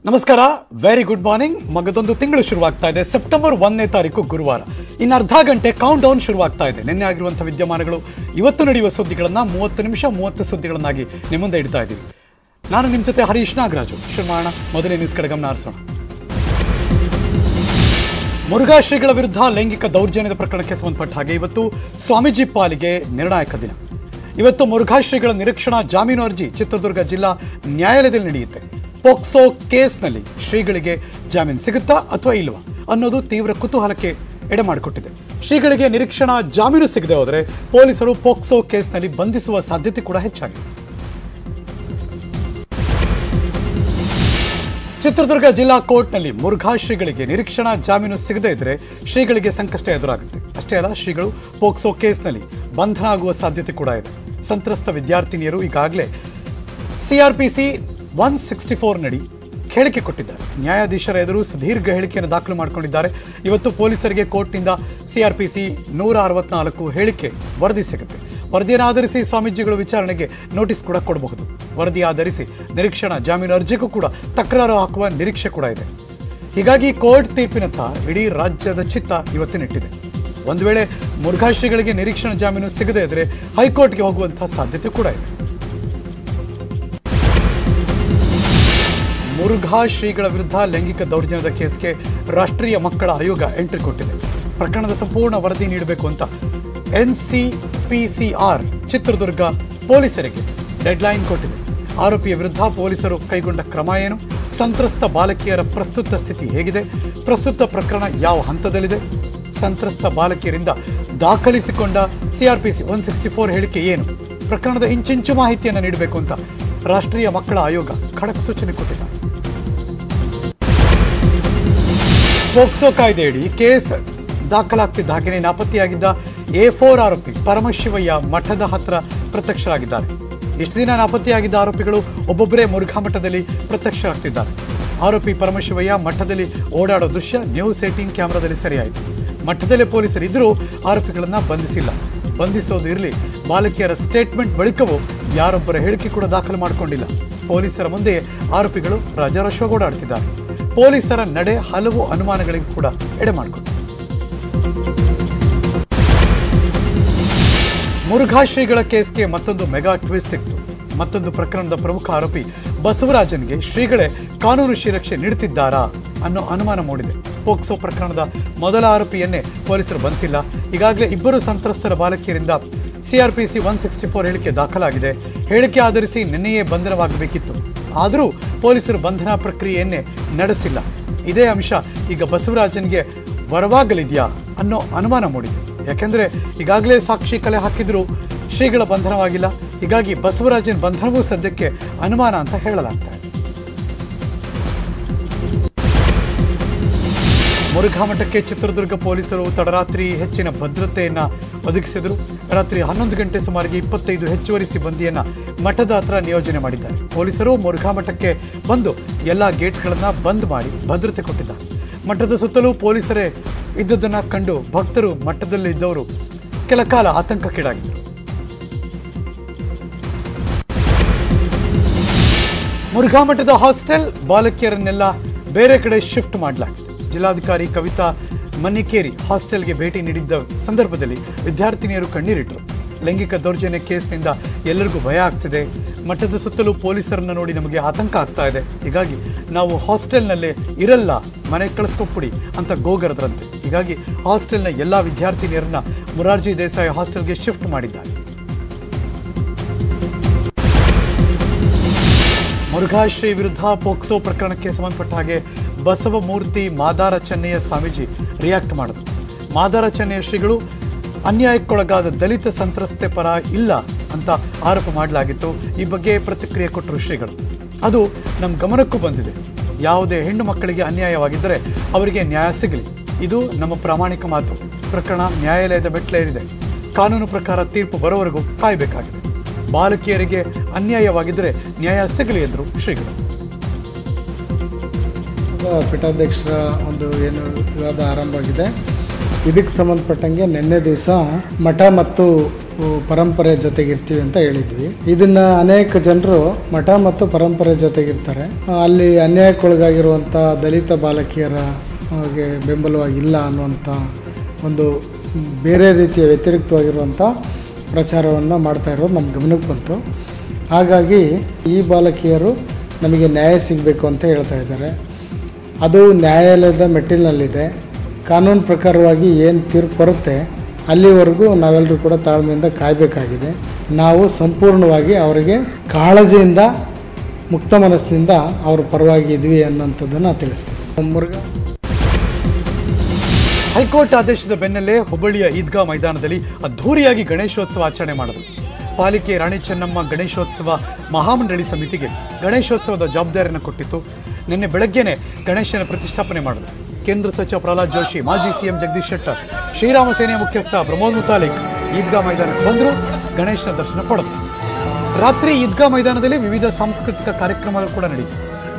ನಮಸ್ಕಾರ very good morning ಮಗದೊಂದು ತಿಂಗಳು ಶುರುವಾಗ್ತಾ ಇದೆ ಸೆಪ್ಟೆಂಬರ್ ಒಂದನೇ ತಾರೀಕು ಗುರುವಾರ ಇನ್ನು ಅರ್ಧ ಗಂಟೆ ಕೌಂಟ್ ಡೌನ್ ಶುರುವಾಗ್ತಾ ಇದೆ ನಿನ್ನೆ ಆಗಿರುವಂತಹ ವಿದ್ಯಮಾನಗಳು ಇವತ್ತು ನಡೆಯುವ ಸುದ್ದಿಗಳನ್ನ ಮೂವತ್ತು ನಿಮಿಷ ಮೂವತ್ತು ಸುದ್ದಿಗಳನ್ನಾಗಿ ನಿಮ್ಮ ಮುಂದೆ ಇಡ್ತಾ ಇದ್ದೀವಿ ನಾನು ನಿಮ್ಮ ಜೊತೆ ಹರೀಶ್ ನಾಗರಾಜು ಶುರು ಮಾಡೋಣ ಮೊದಲೇ ನ್ಯೂಸ್ ಕಡೆ ಗಮನ ಹರಿಸೋಣ ಮುರುಘಾ ಶ್ರೀಗಳ ವಿರುದ್ಧ ಲೈಂಗಿಕ ದೌರ್ಜನ್ಯದ ಪ್ರಕರಣಕ್ಕೆ ಸಂಬಂಧಪಟ್ಟ ಹಾಗೆ ಇವತ್ತು ಸ್ವಾಮೀಜಿ ಪಾಲಿಗೆ ನಿರ್ಣಾಯಕ ದಿನ ಇವತ್ತು ಮುರುಘಾ ಶ್ರೀಗಳ ನಿರೀಕ್ಷಣಾ ಜಾಮೀನು ಅರ್ಜಿ ಚಿತ್ರದುರ್ಗ ಜಿಲ್ಲಾ ನ್ಯಾಯಾಲಯದಲ್ಲಿ ನಡೆಯುತ್ತೆ ಪೋಕ್ಸೋ ಕೇಸ್ನಲ್ಲಿ ಶ್ರೀಗಳಿಗೆ ಜಾಮೀನು ಸಿಗುತ್ತಾ ಅಥವಾ ಇಲ್ವಾ ಅನ್ನೋದು ತೀವ್ರ ಕುತೂಹಲಕ್ಕೆ ಎಡೆ ಮಾಡಿಕೊಟ್ಟಿದೆ ಶ್ರೀಗಳಿಗೆ ನಿರೀಕ್ಷಣಾ ಜಾಮೀನು ಸಿಗದೆ ಹೋದರೆ ಪೊಲೀಸರು ಪೋಕ್ಸೋ ಕೇಸ್ನಲ್ಲಿ ಬಂಧಿಸುವ ಸಾಧ್ಯತೆ ಕೂಡ ಹೆಚ್ಚಾಗಿದೆ ಚಿತ್ರದುರ್ಗ ಜಿಲ್ಲಾ ಕೋರ್ಟ್ನಲ್ಲಿ ಮುರುಘಾ ಶ್ರೀಗಳಿಗೆ ನಿರೀಕ್ಷಣಾ ಜಾಮೀನು ಸಿಗದೇ ಇದ್ರೆ ಶ್ರೀಗಳಿಗೆ ಸಂಕಷ್ಟ ಎದುರಾಗುತ್ತೆ ಅಷ್ಟೇ ಅಲ್ಲ ಶ್ರೀಗಳು ಪೋಕ್ಸೋ ಕೇಸ್ನಲ್ಲಿ ಬಂಧನ ಆಗುವ ಸಾಧ್ಯತೆ ಕೂಡ ಇದೆ ಸಂತ್ರಸ್ತ ವಿದ್ಯಾರ್ಥಿನಿಯರು ಈಗಾಗಲೇ ಸಿಆರ್ಪಿಸಿ ಒನ್ ಸಿಕ್ಸ್ಟಿ ಫೋರ್ ನಡಿ ಹೇಳಿಕೆ ಕೊಟ್ಟಿದ್ದಾರೆ ನ್ಯಾಯಾಧೀಶರ ಎದುರು ಸುದೀರ್ಘ ಹೇಳಿಕೆಯನ್ನು ದಾಖಲು ಮಾಡಿಕೊಂಡಿದ್ದಾರೆ ಇವತ್ತು ಪೊಲೀಸರಿಗೆ ಕೋರ್ಟ್ನಿಂದ ಸಿಆರ್ಪಿಸಿ ನೂರ ಅರವತ್ನಾಲ್ಕು ಹೇಳಿಕೆ ವರದಿ ಸಿಗುತ್ತೆ ವರದಿಯನ್ನು ಆಧರಿಸಿ ಸ್ವಾಮೀಜಿಗಳು ವಿಚಾರಣೆಗೆ ನೋಟಿಸ್ ಕೂಡ ಕೊಡಬಹುದು ವರದಿ ಆಧರಿಸಿ ನಿರೀಕ್ಷಣಾ ಜಾಮೀನು ಅರ್ಜಿಗೂ ಕೂಡ ತಕರಾರು ಹಾಕುವ ನಿರೀಕ್ಷೆ ಕೂಡ ಇದೆ ಹೀಗಾಗಿ ಕೋರ್ಟ್ ತೀರ್ಪಿನತ್ತ ಇಡೀ ರಾಜ್ಯದ ಚಿತ್ತ ಇವತ್ತಿನಿಟ್ಟಿದೆ ಒಂದು ವೇಳೆ ಮುರುಘಾಶ್ರೀಗಳಿಗೆ ನಿರೀಕ್ಷಣಾ ಜಾಮೀನು ಸಿಗದೇ ಇದ್ರೆ ಹೈಕೋರ್ಟ್ಗೆ ಹೋಗುವಂತಹ ಸಾಧ್ಯತೆ ಕೂಡ ಇದೆ ಮುರುಘಾ ಶ್ರೀಗಳ ವಿರುದ್ಧ ಲೈಂಗಿಕ ದೌರ್ಜನ್ಯದ ಕೇಸ್ಗೆ ರಾಷ್ಟ್ರೀಯ ಮಕ್ಕಳ ಆಯೋಗ ಎಂಟ್ರಿ ಕೊಟ್ಟಿದೆ ಪ್ರಕರಣದ ಸಂಪೂರ್ಣ ವರದಿ ನೀಡಬೇಕು ಅಂತ N C P C R Chitradurga ಪೊಲೀಸರಿಗೆ ಡೆಡ್ಲೈನ್ ಕೊಟ್ಟಿದೆ ಆರೋಪಿಯ ವಿರುದ್ಧ ಪೊಲೀಸರು ಕೈಗೊಂಡ ಕ್ರಮ ಏನು ಸಂತ್ರಸ್ತ ಬಾಲಕಿಯರ ಪ್ರಸ್ತುತ ಸ್ಥಿತಿ ಹೇಗಿದೆ ಪ್ರಸ್ತುತ ಪ್ರಕರಣ ಯಾವ ಹಂತದಲ್ಲಿದೆ ಸಂತ್ರಸ್ತ ಬಾಲಕಿಯರಿಂದ ದಾಖಲಿಸಿಕೊಂಡ ಸಿಆರ್ಪಿಸಿ ಒನ್ ಸಿಕ್ಸ್ಟಿ ಫೋರ್ ಹೇಳಿಕೆ ಏನು ಪ್ರಕರಣದ ಇಂಚಿಂಚು ಮಾಹಿತಿಯನ್ನು ನೀಡಬೇಕು ಅಂತ ರಾಷ್ಟ್ರೀಯ ಮಕ್ಕಳ ಆಯೋಗ ಖಡಕ್ ಸೂಚನೆ ಕೊಟ್ಟಿದೆ ಪೋಕ್ಸೋ ಕಾಯ್ದೆಯಡಿ ಕೇಸ್ ದಾಖಲಾಗ್ತಿದ್ದ ಹಾಗೆಯೇ ನಾಪತ್ತೆಯಾಗಿದ್ದ ಎ ಫೋರ್ ಆರೋಪಿ ಪರಮಶಿವಯ್ಯ ಮಠದ ಹತ್ರ ಪ್ರತ್ಯಕ್ಷರಾಗಿದ್ದಾರೆ ಇಷ್ಟು ದಿನ ನಾಪತ್ತೆಯಾಗಿದ್ದ ಆರೋಪಿಗಳು ಒಬ್ಬೊಬ್ಬರೇ ಮುರುಘಾ ಮಠದಲ್ಲಿ ಪ್ರತ್ಯಕ್ಷರಾಗ್ತಿದ್ದಾರೆ ಆರೋಪಿ ಪರಮಶಿವಯ್ಯ ಮಠದಲ್ಲಿ ಓಡಾಡೋ ದೃಶ್ಯ ನ್ಯೂಸ್ ಏಟೀನ್ ಕ್ಯಾಮೆರಾದಲ್ಲಿ ಸೆರೆಯಾಯಿತು ಮಠದಲ್ಲೇ ಪೊಲೀಸರು ಇದ್ರೂ ಆರೋಪಿಗಳನ್ನ ಬಂಧಿಸಿಲ್ಲ ಬಂಧಿಸೋದು ಇರಲಿ ಬಾಲಕಿಯರ ಸ್ಟೇಟ್ಮೆಂಟ್ ಬಳಿಕವೂ ಯಾರೊಬ್ಬರ ಹೇಳಿಕೆ ಕೂಡ ದಾಖಲು ಮಾಡಿಕೊಂಡಿಲ್ಲ ಪೊಲೀಸರ ಮುಂದೆ ಆರೋಪಿಗಳು ರಾಜಾರೋಷ ಓಡಾಡ್ತಿದ್ದಾರೆ ಪೊಲೀಸರ ನಡೆ ಹಲವು ಅನುಮಾನಗಳಿಗೆ ಕೂಡ ಎಡೆ ಮಾಡಿಕೊಂಡಿದೆ ಮುರುಘಾ ಶ್ರೀಗಳ ಕೇಸ್ಗೆ ಮತ್ತೊಂದು ಮೆಗಾ ಟ್ವಿಸ್ಟ್ ಸಿಕ್ತು ಮತ್ತೊಂದು ಪ್ರಕರಣದ ಪ್ರಮುಖ ಆರೋಪಿ ಬಸವರಾಜನ್ಗೆ ಶ್ರೀಗಳೇ ಕಾನೂನು ಶಿರಕ್ಷೆ ನೀಡುತ್ತಿದ್ದಾರಾ ಅನ್ನೋ ಅನುಮಾನ ಮೂಡಿದೆ ಪೋಕ್ಸೋ ಪ್ರಕರಣದ ಮೊದಲ ಆರೋಪಿಯನ್ನೇ ಪೊಲೀಸರು ಬಂಧಿಸಿಲ್ಲ ಈಗಾಗಲೇ ಇಬ್ಬರು ಸಂತ್ರಸ್ತರ ಬಾಲಕಿಯರಿಂದ ಸಿಆರ್ಪಿಸಿ ಒನ್ ಸಿಕ್ಸ್ಟಿ ಫೋರ್ ಹೇಳಿಕೆ ದಾಖಲಾಗಿದೆ ಹೇಳಿಕೆ ಆಧರಿಸಿ ನಿನ್ನೆಯೇ ಬಂಧನವಾಗಬೇಕಿತ್ತು ಆದರೂ ಪೊಲೀಸರು ಬಂಧನ ಪ್ರಕ್ರಿಯೆಯನ್ನೇ ನಡೆಸಿಲ್ಲ ಇದೇ ಅಂಶ ಈಗ ಬಸವರಾಜನ್ಗೆ ವರವಾಗಲಿದೆಯಾ ಅನ್ನೋ ಅನುಮಾನ ಮೂಡಿದೆ ಯಾಕೆಂದ್ರೆ ಈಗಾಗಲೇ ಸಾಕ್ಷಿ ಕಲೆ ಹಾಕಿದ್ರು ಶ್ರೀಗಳ ಬಂಧನವಾಗಿಲ್ಲ ಹೀಗಾಗಿ ಬಸವರಾಜನ್ ಬಂಧನವೂ ಸದ್ಯಕ್ಕೆ ಅನುಮಾನ ಅಂತ ಹೇಳಲಾಗ್ತಾ ಇದೆ ಮುರುಘಾ ಮಠಕ್ಕೆ ಚಿತ್ರದುರ್ಗ ಪೊಲೀಸರು ತಡರಾತ್ರಿ ಹೆಚ್ಚಿನ ಭದ್ರತೆಯನ್ನ ಒದಗಿಸಿದರು ರಾತ್ರಿ ಹನ್ನೊಂದು ಗಂಟೆ ಸುಮಾರಿಗೆ ಇಪ್ಪತ್ತೈದು ಹೆಚ್ಚುವರಿ ಸಿಬ್ಬಂದಿಯನ್ನ ಮಠದ ಹತ್ರ ನಿಯೋಜನೆ ಮಾಡಿದ್ದಾರೆ ಪೊಲೀಸರು ಮುರುಘಾ ಮಠಕ್ಕೆ ಬಂದು ಎಲ್ಲ ಗೇಟ್ಗಳನ್ನ ಬಂದ್ ಮಾಡಿ ಭದ್ರತೆ ಕೊಟ್ಟಿದ್ದಾರೆ ಮಠದ ಸುತ್ತಲೂ ಪೊಲೀಸರೇ ಇದ್ದದನ್ನ ಕಂಡು ಭಕ್ತರು ಮಠದಲ್ಲಿ ಇದ್ದವರು ಕೆಲ ಕಾಲ ಆತಂಕಕ್ಕೀಡಾಗಿದ್ದರು ಮುರುಘಾ ಮಠದ ಹಾಸ್ಟೆಲ್ ಬಾಲಕಿಯರನ್ನೆಲ್ಲ ಬೇರೆ ಕಡೆ ಶಿಫ್ಟ್ ಮಾಡಲಾಗಿದೆ ಜಿಲ್ಲಾಧಿಕಾರಿ ಕವಿತಾ ಮನ್ನಿಕೇರಿ ಹಾಸ್ಟೆಲ್ಗೆ ಭೇಟಿ ನೀಡಿದ್ದ ಸಂದರ್ಭದಲ್ಲಿ ವಿದ್ಯಾರ್ಥಿನಿಯರು ಕಣ್ಣೀರಿಟ್ಟರು ಲೈಂಗಿಕ ದೌರ್ಜನ್ಯ ಕೇಸ್ನಿಂದ ಎಲ್ಲರಿಗೂ ಭಯ ಆಗ್ತಿದೆ ಮಠದ ಸುತ್ತಲೂ ಪೊಲೀಸರನ್ನ ನೋಡಿ ನಮಗೆ ಆತಂಕ ಆಗ್ತಾ ಇದೆ ಹೀಗಾಗಿ ನಾವು ಹಾಸ್ಟೆಲ್ನಲ್ಲೇ ಇರಲ್ಲ ಮನೆ ಕಳಿಸ್ಕೊಟ್ಬಿಡಿ ಅಂತ ಗೋಗರದ್ರಂತೆ ಹೀಗಾಗಿ ಹಾಸ್ಟೆಲ್ನ ಎಲ್ಲ ವಿದ್ಯಾರ್ಥಿನಿಯರನ್ನ ಮುರಾರ್ಜಿ ದೇಸಾಯಿ ಹಾಸ್ಟೆಲ್ಗೆ ಶಿಫ್ಟ್ ಮಾಡಿದ್ದಾರೆ ಮುರುಘಾಶ್ರೀ ವಿರುದ್ಧ ಪೋಕ್ಸೋ ಪ್ರಕರಣಕ್ಕೆ ಸಂಬಂಧಪಟ್ಟ ಹಾಗೆ ಬಸವಮೂರ್ತಿ ಮಾದಾರ ಚೆನ್ನಯ್ಯ ಸ್ವಾಮೀಜಿ ರಿಯಾಕ್ಟ್ ಮಾಡಿದ್ರು ಮಾದಾರ ಚೆನ್ನಯ್ಯ ಶ್ರೀಗಳು ಅನ್ಯಾಯಕ್ಕೊಳಗಾದ ದಲಿತ ಸಂತ್ರಸ್ತೆ ಪರ ಇಲ್ಲ ಅಂತ ಆರೋಪ ಮಾಡಲಾಗಿತ್ತು ಈ ಬಗ್ಗೆ ಪ್ರತಿಕ್ರಿಯೆ ಕೊಟ್ಟರು ಶ್ರೀಗಳು ಅದು ನಮ್ಮ ಗಮನಕ್ಕೂ ಬಂದಿದೆ ಯಾವುದೇ ಹೆಣ್ಣು ಮಕ್ಕಳಿಗೆ ಅನ್ಯಾಯವಾಗಿದ್ದರೆ ಅವರಿಗೆ ನ್ಯಾಯ ಸಿಗಲಿ ಇದು ನಮ್ಮ ಪ್ರಾಮಾಣಿಕ ಮಾತು ಪ್ರಕರಣ ನ್ಯಾಯಾಲಯದ ಮೆಟ್ಲೇರಿದೆ ಕಾನೂನು ಪ್ರಕಾರ ತೀರ್ಪು ಬರೋವರೆಗೂ ಕಾಯಬೇಕಾಗಿದೆ ಬಾಲಕಿಯರಿಗೆ ಅನ್ಯಾಯವಾಗಿದ್ದರೆ ನ್ಯಾಯ ಸಿಗಲಿ ಎಂದರು ಶ್ರೀಗಳು ಪೀಠಾಧ್ಯಕ್ಷರ ಒಂದು ಏನು ವಿವಾದ ಆರಂಭ ಆಗಿದೆ ಇದಕ್ಕೆ ಸಂಬಂಧಪಟ್ಟಂಗೆ ನಿನ್ನೆ ದಿವಸ ಮಠ ಮತ್ತು ಪರಂಪರೆ ಜೊತೆಗಿರ್ತೀವಿ ಅಂತ ಹೇಳಿದ್ವಿ ಇದನ್ನ ಅನೇಕ ಜನರು ಮಠ ಮತ್ತು ಪರಂಪರೆ ಜೊತೆಗಿರ್ತಾರೆ ಆ, ಅಲ್ಲಿ ಅನ್ಯಾಯಕ್ಕೊಳಗಾಗಿರುವಂಥ ದಲಿತ ಬಾಲಕಿಯರ ಹಾಗೆ ಬೆಂಬಲವಾಗಿಲ್ಲ ಅನ್ನುವಂಥ ಒಂದು ಬೇರೆ ರೀತಿಯ ವ್ಯತಿರಿಕ್ತವಾಗಿರುವಂಥ ಪ್ರಚಾರವನ್ನು ಮಾಡ್ತಾ ಇರೋದು ನಮ್ಮ ಗಮನಕ್ಕೆ ಬಂತು ಹಾಗಾಗಿ ಈ ಬಾಲಕಿಯರು ನಮಗೆ ನ್ಯಾಯ ಸಿಗಬೇಕು ಅಂತ ಹೇಳ್ತಾ ಇದ್ದಾರೆ ಅದು ನ್ಯಾಯಾಲಯದ ಮೆಟ್ಟಿಲಿನಲ್ಲಿದೆ ಕಾನೂನು ಪ್ರಕಾರವಾಗಿ ಏನು ತೀರ್ಪು ಬರುತ್ತೆ ಅಲ್ಲಿವರೆಗೂ ನಾವೆಲ್ಲರೂ ಕೂಡ ತಾಳ್ಮೆಯಿಂದ ಕಾಯಬೇಕಾಗಿದೆ ನಾವು ಸಂಪೂರ್ಣವಾಗಿ ಅವರಿಗೆ ಕಾಳಜಿಯಿಂದ ಮುಕ್ತ ಮನಸ್ಸಿನಿಂದ ಅವ್ರ ಪರವಾಗಿ ಇದ್ವಿ ಅನ್ನೋಂಥದ್ದನ್ನು ತಿಳಿಸ್ತೀವಿ ಮುರುಘಾ ಹೈಕೋರ್ಟ್ ಆದೇಶದ ಬೆನ್ನಲ್ಲೇ ಹುಬ್ಬಳ್ಳಿಯ ಈದ್ಗಾ ಮೈದಾನದಲ್ಲಿ ಅದ್ಧೂರಿಯಾಗಿ ಗಣೇಶೋತ್ಸವ ಆಚರಣೆ ಮಾಡಿದರು ಪಾಲಿಕೆ ರಾಣಿ ಚೆನ್ನಮ್ಮ ಗಣೇಶೋತ್ಸವ ಮಹಾಮಂಡಳಿ ಸಮಿತಿಗೆ ಗಣೇಶೋತ್ಸವದ ಜವಾಬ್ದಾರಿಯನ್ನು ಕೊಟ್ಟಿತ್ತು ನಿನ್ನೆ ಬೆಳಗ್ಗೆನೆ ಗಣೇಶನ ಪ್ರತಿಷ್ಠಾಪನೆ ಮಾಡಿದ್ರು ಕೇಂದ್ರ ಸಚಿವ ಪ್ರಹ್ಲಾದ್ ಜೋಶಿ ಮಾಜಿ ಸಿಎಂ ಜಗದೀಶ್ ಶೆಟ್ಟರ್ ಶ್ರೀರಾಮ ಸೇನೆಯ ಮುಖ್ಯಸ್ಥ ಪ್ರಮೋದ್ ಮುತಾಲಿಕ್ ಈದ್ಗಾ ಮೈದಾನಕ್ಕೆ ಬಂದರು ಗಣೇಶನ ದರ್ಶನ ಪಡೆದರು ರಾತ್ರಿ ಈದ್ಗಾ ಮೈದಾನದಲ್ಲಿ ವಿವಿಧ ಸಾಂಸ್ಕೃತಿಕ ಕಾರ್ಯಕ್ರಮಗಳು ಕೂಡ ನಡೆಯಿತು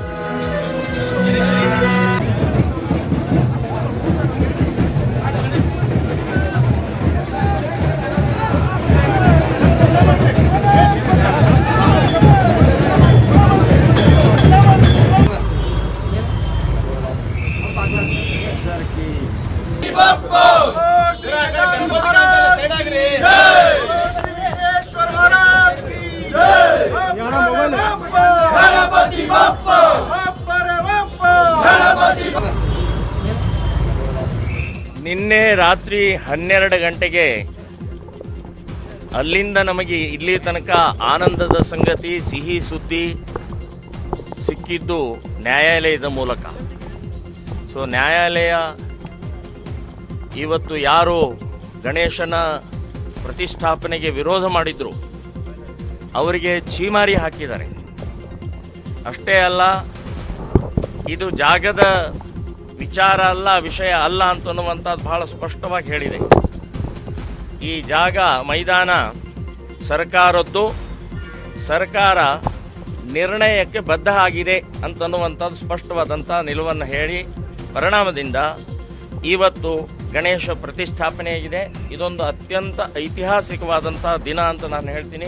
ನಿನ್ನೆ ರಾತ್ರಿ ಹನ್ನೆರಡು ಗಂಟೆಗೆ ಅಲ್ಲಿಂದ ನಮಗೆ ಇಲ್ಲಿ ತನಕ ಆನಂದದ ಸಂಗತಿ ಸಿಹಿ ಸುದ್ದಿ ಸಿಕ್ಕಿದ್ದು ನ್ಯಾಯಾಲಯದ ಮೂಲಕ ಸೊ ನ್ಯಾಯಾಲಯ ಇವತ್ತು ಯಾರು ಗಣೇಶನ ಪ್ರತಿಷ್ಠಾಪನೆಗೆ ವಿರೋಧ ಮಾಡಿದ್ರು ಅವರಿಗೆ ಛೀಮಾರಿ ಹಾಕಿದ್ದಾರೆ ಅಷ್ಟೇ ಅಲ್ಲ ಇದು ಜಾಗದ ವಿಚಾರ ಅಲ್ಲ ವಿಷಯ ಅಲ್ಲ ಅಂತನ್ನುವಂಥದ್ದು ಬಹಳ ಸ್ಪಷ್ಟವಾಗಿ ಹೇಳಿದೆ ಈ ಜಾಗ ಮೈದಾನ ಸರ್ಕಾರದ್ದು ಸರ್ಕಾರ ನಿರ್ಣಯಕ್ಕೆ ಬದ್ಧ ಆಗಿದೆ ಅಂತನ್ನುವಂಥದ್ದು ಸ್ಪಷ್ಟವಾದಂಥ ನಿಲುವನ್ನು ಹೇಳಿ ಪರಿಣಾಮದಿಂದ ಇವತ್ತು ಗಣೇಶ ಪ್ರತಿಷ್ಠಾಪನೆಯಾಗಿದೆ ಇದೊಂದು ಅತ್ಯಂತ ಐತಿಹಾಸಿಕವಾದಂಥ ದಿನ ಅಂತ ನಾನು ಹೇಳ್ತೀನಿ